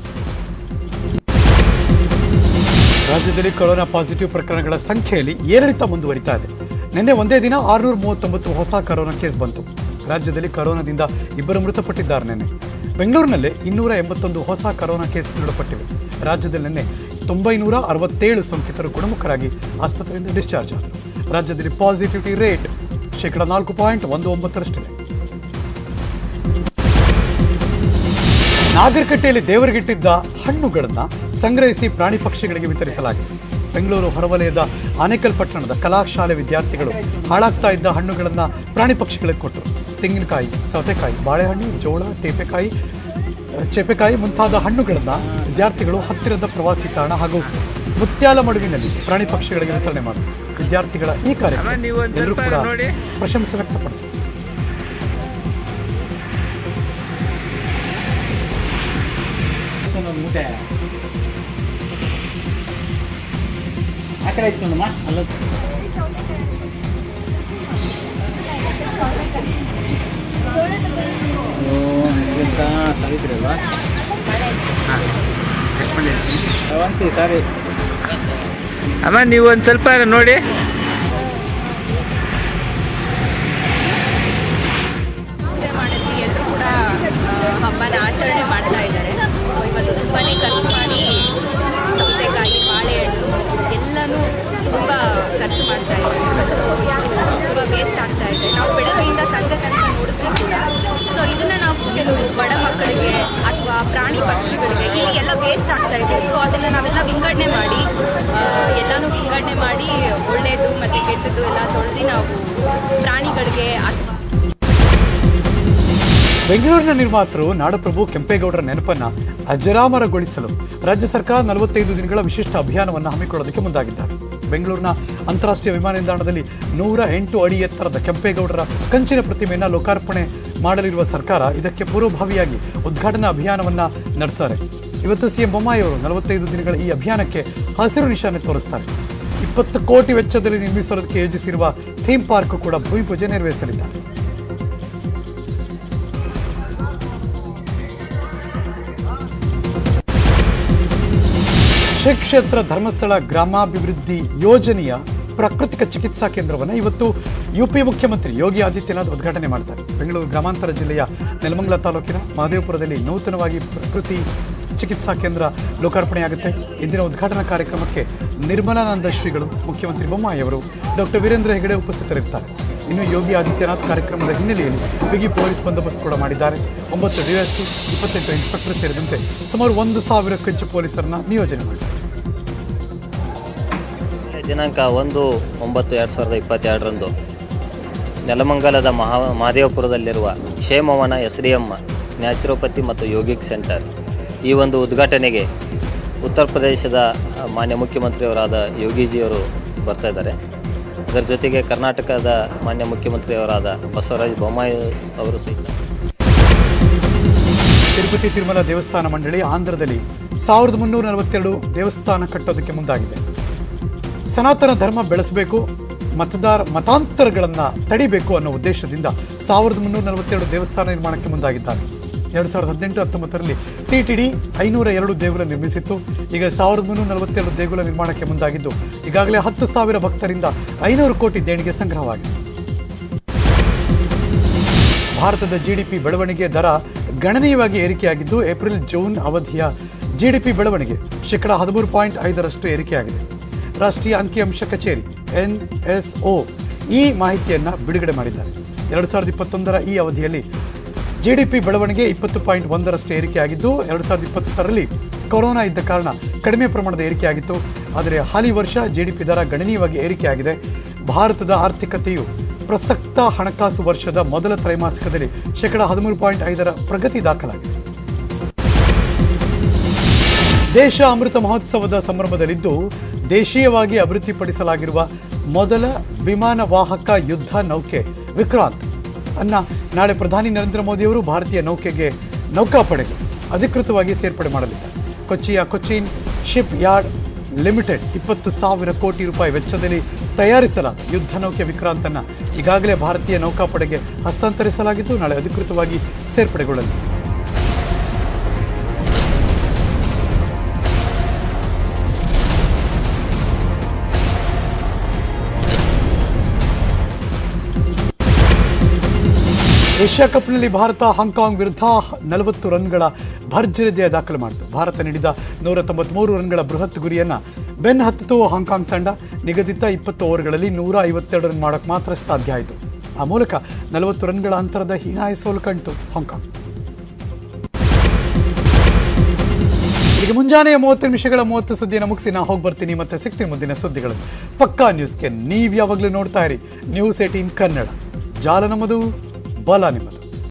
ರಾಜ್ಯದಲ್ಲಿ ಕೊರೋನಾ ಪಾಸಿಟಿವ್ ಪ್ರಕರಣಗಳ ಸಂಖ್ಯೆಯಲ್ಲಿ ಏರಿಳಿತ ಮುಂದುವರಿತಾ ಇದೆ ನಿನ್ನೆ ಒಂದೇ ದಿನ ಆರುನೂರ ಮೂವತ್ತೊಂಬತ್ತು ಹೊಸ ಕೊರೋನಾ ಕೇಸ್ ಬಂತು ರಾಜ್ಯದಲ್ಲಿ ಕೊರೋನಾದಿಂದ ಇಬ್ಬರು ಮೃತಪಟ್ಟಿದ್ದಾರೆ ನಿನ್ನೆ ಬೆಂಗಳೂರಿನಲ್ಲಿ ಇನ್ನೂರ ಎಂಬತ್ತೊಂದು ಹೊಸ ಕೊರೋನಾ ಕೇಸ್ ದೃಢಪಟ್ಟಿವೆ ರಾಜ್ಯದಲ್ಲಿ ನಿನ್ನೆ ತೊಂಬೈನೂರ ಅರವತ್ತೇಳು ಸೋಂಕಿತರು ಗುಣಮುಖರಾಗಿ ಆಸ್ಪತ್ರೆಯಿಂದ ಡಿಸ್ಚಾರ್ಜ್ ಆದರು ರಾಜ್ಯದಲ್ಲಿ ಪಾಸಿಟಿವಿಟಿ ರೇಟ್ ಶೇಕಡ ನಾಲ್ಕು ಪಾಯಿಂಟ್ ಒಂದು ಒಂಬತ್ತರಷ್ಟಿದೆ ನಾಗರಕಟ್ಟೆಯಲ್ಲಿ ದೇವರಿಗಿಟ್ಟಿದ್ದ ಹಣ್ಣುಗಳನ್ನು ಸಂಗ್ರಹಿಸಿ ಪ್ರಾಣಿ ಪಕ್ಷಿಗಳಿಗೆ ವಿತರಿಸಲಾಗಿದೆ ಬೆಂಗಳೂರು ಹೊರವಲಯದ ಆನೇಕಲ್ ಪಟ್ಟಣದ ಕಲಾಶಾಲೆ ವಿದ್ಯಾರ್ಥಿಗಳು ಹಾಳಾಗ್ತಾ ಇದ್ದ ಹಣ್ಣುಗಳನ್ನು ಪ್ರಾಣಿ ಪಕ್ಷಿಗಳಿಗೆ ಕೊಟ್ಟರು ತೆಂಗಿನಕಾಯಿ ಸೌತೆಕಾಯಿ ಬಾಳೆಹಣ್ಣು ಜೋಳ ತೇಪೆಕಾಯಿ ಅಹ್, ಚೇಪೆಕಾಯಿ ಮುಂತಾದ ಹಣ್ಣುಗಳನ್ನು ವಿದ್ಯಾರ್ಥಿಗಳು ಹತ್ತಿರದ ಪ್ರವಾಸಿ ತಾಣ ಹಾಗೂ ಮುತ್ಯಾಲ ಮಡುವಿನಲ್ಲಿ ಪ್ರಾಣಿ ಪಕ್ಷಿಗಳಿಗೆ ವಿತರಣೆ ಮಾಡಿದರು ವಿದ್ಯಾರ್ಥಿಗಳ ಈ ಕಾರ್ಯಕ್ರಮ ಎಲ್ಲರೂ ಕೂಡ ಪ್ರಶಂಸೆ ವ್ಯಕ್ತಪಡಿಸಿದರು ಒಂದು ಮೂಟೆ ಆ ಕಡೆ ಇಟ್ಕೊಂಡಮ್ಮ ಅಲ್ಲ ಅಂತ ಸಾವಿತ್ರಿ ಅಲ್ವಾ ಅವಂತಿ ಸಾರಿ ಅಮ್ಮ ನೀವು ಒಂದು ಸ್ವಲ್ಪ ನೋಡಿ ಮಾಡಿದ್ವಿ ಎಲ್ಲರೂ ಕೂಡ ಆ, ಹಬ್ಬನ ಆಚರಣೆ ಮಾಡ್ತಾ ಇದ್ದಾರೆ ಸೊ ಇವತ್ತು ತುಂಬಾ ಖರ್ಚು ಮಾಡಿ ಸೌತೆಕಾಯಿ ಬಾಳೆಹಣ್ಣು ಎಲ್ಲನೂ ತುಂಬ ಖರ್ಚು ಮಾಡ್ತಾ ಇದ್ದಾರೆ ತುಂಬ ವೇಸ್ಟ್ ಆಗ್ತಾ ಇದೆ ನಾವು ಬೆಳಗ್ಗೆಯಿಂದ ಸಂಜೆ ತನಕ ನೋಡಿದ್ವಿ ಕೂಡ ಸೊ ಇದನ್ನು ನಾವು ಕೆಲವು ಬಡ ಮಕ್ಕಳಿಗೆ ಅಥವಾ ಪ್ರಾಣಿ ಪಕ್ಷಿಗಳಿಗೆ ಇಲ್ಲಿ ಎಲ್ಲ ವೇಸ್ಟ್ ಆಗ್ತಾ ಇದೆ ಸೊ ಅದನ್ನು ನಾವೆಲ್ಲ ವಿಂಗಡಣೆ ಮಾಡಿ ಆ, ಎಲ್ಲನೂ ವಿಂಗಡಣೆ ಮಾಡಿ ಒಳ್ಳೆಯದು ಮತ್ತು ಕೆಟ್ಟದ್ದು ಎಲ್ಲ ತೊಳೆದು ನಾವು ಪ್ರಾಣಿಗಳಿಗೆ ಅಥವಾ ಬೆಂಗಳೂರಿನ ನಿರ್ಮಾತೃ ನಾಡಪ್ರಭು ಕೆಂಪೇಗೌಡರ ನೆನಪನ್ನ ಅಜರಾಮರಗೊಳಿಸಲು ರಾಜ್ಯ ಸರ್ಕಾರ ನಲವತ್ತೈದು ದಿನಗಳ ವಿಶಿಷ್ಟ ಅಭಿಯಾನವನ್ನು ಹಮ್ಮಿಕೊಳ್ಳೋದಕ್ಕೆ ಮುಂದಾಗಿದ್ದಾರೆ ಬೆಂಗಳೂರಿನ ಅಂತಾರಾಷ್ಟ್ರೀಯ ವಿಮಾನ ನಿಲ್ದಾಣದಲ್ಲಿ ನೂರ ಎಂಟು ಅಡಿ ಎತ್ತರದ ಕೆಂಪೇಗೌಡರ ಕಂಚಿನ ಪ್ರತಿಮೆಯನ್ನು ಲೋಕಾರ್ಪಣೆ ಮಾಡಲಿರುವ ಸರ್ಕಾರ ಇದಕ್ಕೆ ಪೂರ್ವಭಾವಿಯಾಗಿ ಉದ್ಘಾಟನಾ ಅಭಿಯಾನವನ್ನ ನಡೆಸ್ತಾರೆ ಇವತ್ತು ಸಿಎಂ ಬೊಮ್ಮಾಯಿ ಅವರು ನಲವತ್ತೈದು ದಿನಗಳ ಈ ಅಭಿಯಾನಕ್ಕೆ ಹಸಿರು ನಿಶಾನೆ ತೋರಿಸ್ತಾರೆ ಇಪ್ಪತ್ತು ಕೋಟಿ ವೆಚ್ಚದಲ್ಲಿ ನಿರ್ಮಿಸೋದಕ್ಕೆ ಯೋಜಿಸಿರುವ ಥೀಮ್ ಪಾರ್ಕ್ ಕೂಡ ಭೂಮಿ ಪೂಜೆ ನೆರವೇರಿಸಲಿದ್ದಾರೆ ಶ್ರೀ ಕ್ಷೇತ್ರ ಧರ್ಮಸ್ಥಳ ಗ್ರಾಮಾಭಿವೃದ್ಧಿ ಯೋಜನೆಯ ಪ್ರಾಕೃತಿಕ ಚಿಕಿತ್ಸಾ ಕೇಂದ್ರವನ್ನು ಇವತ್ತು ಯುಪಿ ಮುಖ್ಯಮಂತ್ರಿ ಯೋಗಿ ಆದಿತ್ಯನಾಥ್ ಉದ್ಘಾಟನೆ ಮಾಡ್ತಾರೆ ಬೆಂಗಳೂರು ಗ್ರಾಮಾಂತರ ಜಿಲ್ಲೆಯ ನೆಲಮಂಗಲ ತಾಲೂಕಿನ ಮಹದೇವಪುರದಲ್ಲಿ ನೂತನವಾಗಿ ಪ್ರಕೃತಿ ಚಿಕಿತ್ಸಾ ಕೇಂದ್ರ ಲೋಕಾರ್ಪಣೆಯಾಗುತ್ತೆ ಇಂದಿನ ಉದ್ಘಾಟನಾ ಕಾರ್ಯಕ್ರಮಕ್ಕೆ ನಿರ್ಮಲಾನಂದ ಶ್ರೀಗಳು ಮುಖ್ಯಮಂತ್ರಿ ಬೊಮ್ಮಾಯಿ ಅವರು ಡಾಕ್ಟರ್ ವೀರೇಂದ್ರ ಹೆಗಡೆ ಉಪಸ್ಥಿತರಿರ್ತಾರೆ ಇನ್ನು ಯೋಗಿ ಆದಿತ್ಯನಾಥ್ ಕಾರ್ಯಕ್ರಮದ ಹಿನ್ನೆಲೆಯಲ್ಲಿ ಬಿಗಿ ಪೊಲೀಸ್ ಬಂದೋಬಸ್ತ್ ಕೂಡ ಮಾಡಿದ್ದಾರೆ ಒಂಬತ್ತು ಡಿಎಸ್ಪಿ ಇಪ್ಪತ್ತೆಂಟು ಇನ್ಸ್ಪೆಕ್ಟರ್ ಸೇರಿದಂತೆ ಸುಮಾರು ಒಂದು ಸಾವಿರಕ್ಕೂ ಹೆಚ್ಚು ಪೊಲೀಸರನ್ನ ನಿಯೋಜನೆ ಮಾಡಿದ್ದಾರೆ ದಿನಾಂಕ ಒಂದು ಒಂಬತ್ತು ಎರಡು ಸಾವಿರದ ಇಪ್ಪತ್ತೆರಡರಂದು ನೆಲಮಂಗಲದ ಮಹಾ ಮಹದೇವಪುರದಲ್ಲಿರುವ Kshemavana S D M naturopathy ಮತ್ತು ಯೋಗಿಕ್ ಸೆಂಟರ್ ಈ ಒಂದು ಉದ್ಘಾಟನೆಗೆ ಉತ್ತರ ಪ್ರದೇಶದ ಆ, ಮಾನ್ಯ ಮುಖ್ಯಮಂತ್ರಿಯವರಾದ ಯೋಗಿಜಿಯವರು ಬರ್ತಾ ಇದ್ದಾರೆ ಅದರ ಜೊತೆಗೆ ಕರ್ನಾಟಕದ ಮಾನ್ಯ ಮುಖ್ಯಮಂತ್ರಿಯವರಾದ ಬಸವರಾಜ ಬೊಮ್ಮಾಯಿ ಅವರು ಸಹಿತ ತಿರುಪತಿ ತಿರುಮಲ ದೇವಸ್ಥಾನ ಮಂಡಳಿ ಆಂಧ್ರದಲ್ಲಿ ಸಾವಿರದ ಮುನ್ನೂರ ನಲವತ್ತೆರಡು ದೇವಸ್ಥಾನ ಕಟ್ಟೋದಕ್ಕೆ ಮುಂದಾಗಿದೆ ಸನಾತನ ಧರ್ಮ ಬೆಳೆಸಬೇಕು ಮತದಾರ ಮತಾಂತರಗಳನ್ನು ತಡಿಬೇಕು ಅನ್ನೋ ಉದ್ದೇಶದಿಂದ ಸಾವಿರದ ಮುನ್ನೂರ ನಲವತ್ತೆರಡು ದೇವಸ್ಥಾನ ನಿರ್ಮಾಣಕ್ಕೆ ಮುಂದಾಗಿದ್ದಾರೆ ಎರಡು ಸಾವಿರದ ಹದಿನೆಂಟು ಹತ್ತೊಂಬತ್ತರಲ್ಲಿ ಟಿಟಿಡಿ ಐನೂರ ಎರಡು ದೇಗುಲ ನಿರ್ಮಿಸಿತ್ತು ಈಗ ಸಾವಿರದ ಮುನ್ನೂರ ನಲವತ್ತೆರಡು ದೇಗುಲ ನಿರ್ಮಾಣಕ್ಕೆ ಮುಂದಾಗಿದ್ದು ಈಗಾಗಲೇ ಹತ್ತು ಸಾವಿರ ಭಕ್ತರಿಂದ ಐನೂರು ಕೋಟಿ ದೇಣಿಗೆ ಸಂಗ್ರಹವಾಗಿದೆ ಭಾರತದ ಜಿಡಿಪಿ ಬೆಳವಣಿಗೆ ದರ ಗಣನೀಯವಾಗಿ ಏರಿಕೆಯಾಗಿದ್ದು ಏಪ್ರಿಲ್ ಜೂನ್ ಅವಧಿಯ ಜಿಡಿಪಿ ಬೆಳವಣಿಗೆ ಶೇಕಡ ಹದಿಮೂರು ಪಾಯಿಂಟ್ ಐದರಷ್ಟು ಏರಿಕೆಯಾಗಿದೆ ರಾಷ್ಟ್ರೀಯ ಅಂಕಿಅಂಶ ಕಚೇರಿ ಎನ್ಎಸ್ಒ ಈ ಮಾಹಿತಿಯನ್ನು ಬಿಡುಗಡೆ ಮಾಡಿದ್ದಾರೆ ಎರಡು ಸಾವಿರದ ಇಪ್ಪತ್ತೊಂದರ ಈ ಅವಧಿಯಲ್ಲಿ ಜಿಡಿಪಿ ಬೆಳವಣಿಗೆ ಇಪ್ಪತ್ತು ಪಾಯಿಂಟ್ ಒಂದರಷ್ಟು ಏರಿಕೆಯಾಗಿದ್ದು ಎರಡು ಸಾವಿರದ ಇಪ್ಪತ್ತರಲ್ಲಿ ಕೊರೋನಾ ಇದ್ದ ಕಾರಣ ಕಡಿಮೆ ಪ್ರಮಾಣದ ಏರಿಕೆಯಾಗಿತ್ತು ಆದರೆ ಹಾಲಿ ವರ್ಷ ಜಿಡಿಪಿ ದರ ಗಣನೀಯವಾಗಿ ಏರಿಕೆಯಾಗಿದೆ ಭಾರತದ ಆರ್ಥಿಕತೆಯು ಪ್ರಸಕ್ತ ಹಣಕಾಸು ವರ್ಷದ ಮೊದಲ ತ್ರೈಮಾಸಿಕದಲ್ಲಿ ಶೇಕಡ ಹದಿಮೂರು ಪಾಯಿಂಟ್ ಐದರ ಪ್ರಗತಿ ದಾಖಲಾಗಿದೆ ದೇಶ ಅಮೃತ ಮಹೋತ್ಸವದ ಸಂಭ್ರಮದಲ್ಲಿದ್ದು ದೇಶೀಯವಾಗಿ ಅಭಿವೃದ್ಧಿಪಡಿಸಲಾಗಿರುವ ಮೊದಲ ವಿಮಾನ ವಾಹಕ ಯುದ್ಧ ನೌಕೆ ವಿಕ್ರಾಂತ್ ಅನ್ನ ನಾಳೆ ಪ್ರಧಾನಿ ನರೇಂದ್ರ ಮೋದಿಯವರು ಭಾರತೀಯ ನೌಕೆಗೆ ನೌಕಾಪಡೆಗೆ ಅಧಿಕೃತವಾಗಿ ಸೇರ್ಪಡೆ ಮಾಡಲಿದ್ದಾರೆ ಕೊಚ್ಚಿಯ ಕೊಚ್ಚಿನ್ ಶಿಪ್ ಯಾರ್ಡ್ ಲಿಮಿಟೆಡ್ ಇಪ್ಪತ್ತು ಸಾವಿರ ಕೋಟಿ ರೂಪಾಯಿ ವೆಚ್ಚದಲ್ಲಿ ತಯಾರಿಸಲಾದ ಯುದ್ಧ ನೌಕೆ ವಿಕ್ರಾಂತನ್ನ ಈಗಾಗಲೇ ಭಾರತೀಯ ನೌಕಾಪಡೆಗೆ ಹಸ್ತಾಂತರಿಸಲಾಗಿದ್ದು ನಾಳೆ ಅಧಿಕೃತವಾಗಿ ಸೇರ್ಪಡೆಗೊಳ್ಳಲಿದೆ ಏಷ್ಯಾ ಕಪ್ನಲ್ಲಿ ಭಾರತ ಹಾಂಕಾಂಗ್ ವಿರುದ್ಧ ನಲವತ್ತು ರನ್ಗಳ ಭರ್ಜರಿ ಜಯ ದಾಖಲು ಮಾಡಿತು ಭಾರತ ನೀಡಿದ ನೂರ ತೊಂಬತ್ಮೂರು ರನ್ಗಳ ಬೃಹತ್ ಗುರಿಯನ್ನ ಬೆನ್ ಹತ್ತಿತು ಹಾಂಕಾಂಗ್ ತಂಡ ನಿಗದಿತ ಇಪ್ಪತ್ತು ಓವರ್ಗಳಲ್ಲಿ ನೂರ ಐವತ್ತೆರಡು ರನ್ ಮಾಡೋಕ್ಕೆ ಮಾತ್ರ ಸಾಧ್ಯ ಆಯಿತು ಆ ಮೂಲಕ ನಲವತ್ತು ರನ್ಗಳ ಅಂತರದ ಹೀನಾಯ ಸೋಲು ಕಂಡಿತು ಹಾಂಕಾಂಗ್ ಈಗ ಮುಂಜಾನೆಯ ಮೂವತ್ತು ನಿಮಿಷಗಳ ಮೂವತ್ತು ಸುದ್ದಿಯನ್ನು ಮುಗಿಸಿ ನಾ ಹೋಗಿ ಬರ್ತೀನಿ ಮತ್ತೆ ಸಿಗ್ತೀನಿ ಮುಂದಿನ ಸುದ್ದಿಗಳು ಪಕ್ಕಾ ನ್ಯೂಸ್ಗೆ ನೀವು ಯಾವಾಗಲೂ ನೋಡ್ತಾ ಇರಿ ನ್ಯೂಸ್ ಏಟೀನ್ ಕನ್ನಡ ಜಾಲ ನಮ್ಮದು ಬಲ ನಿಮ್ಮದು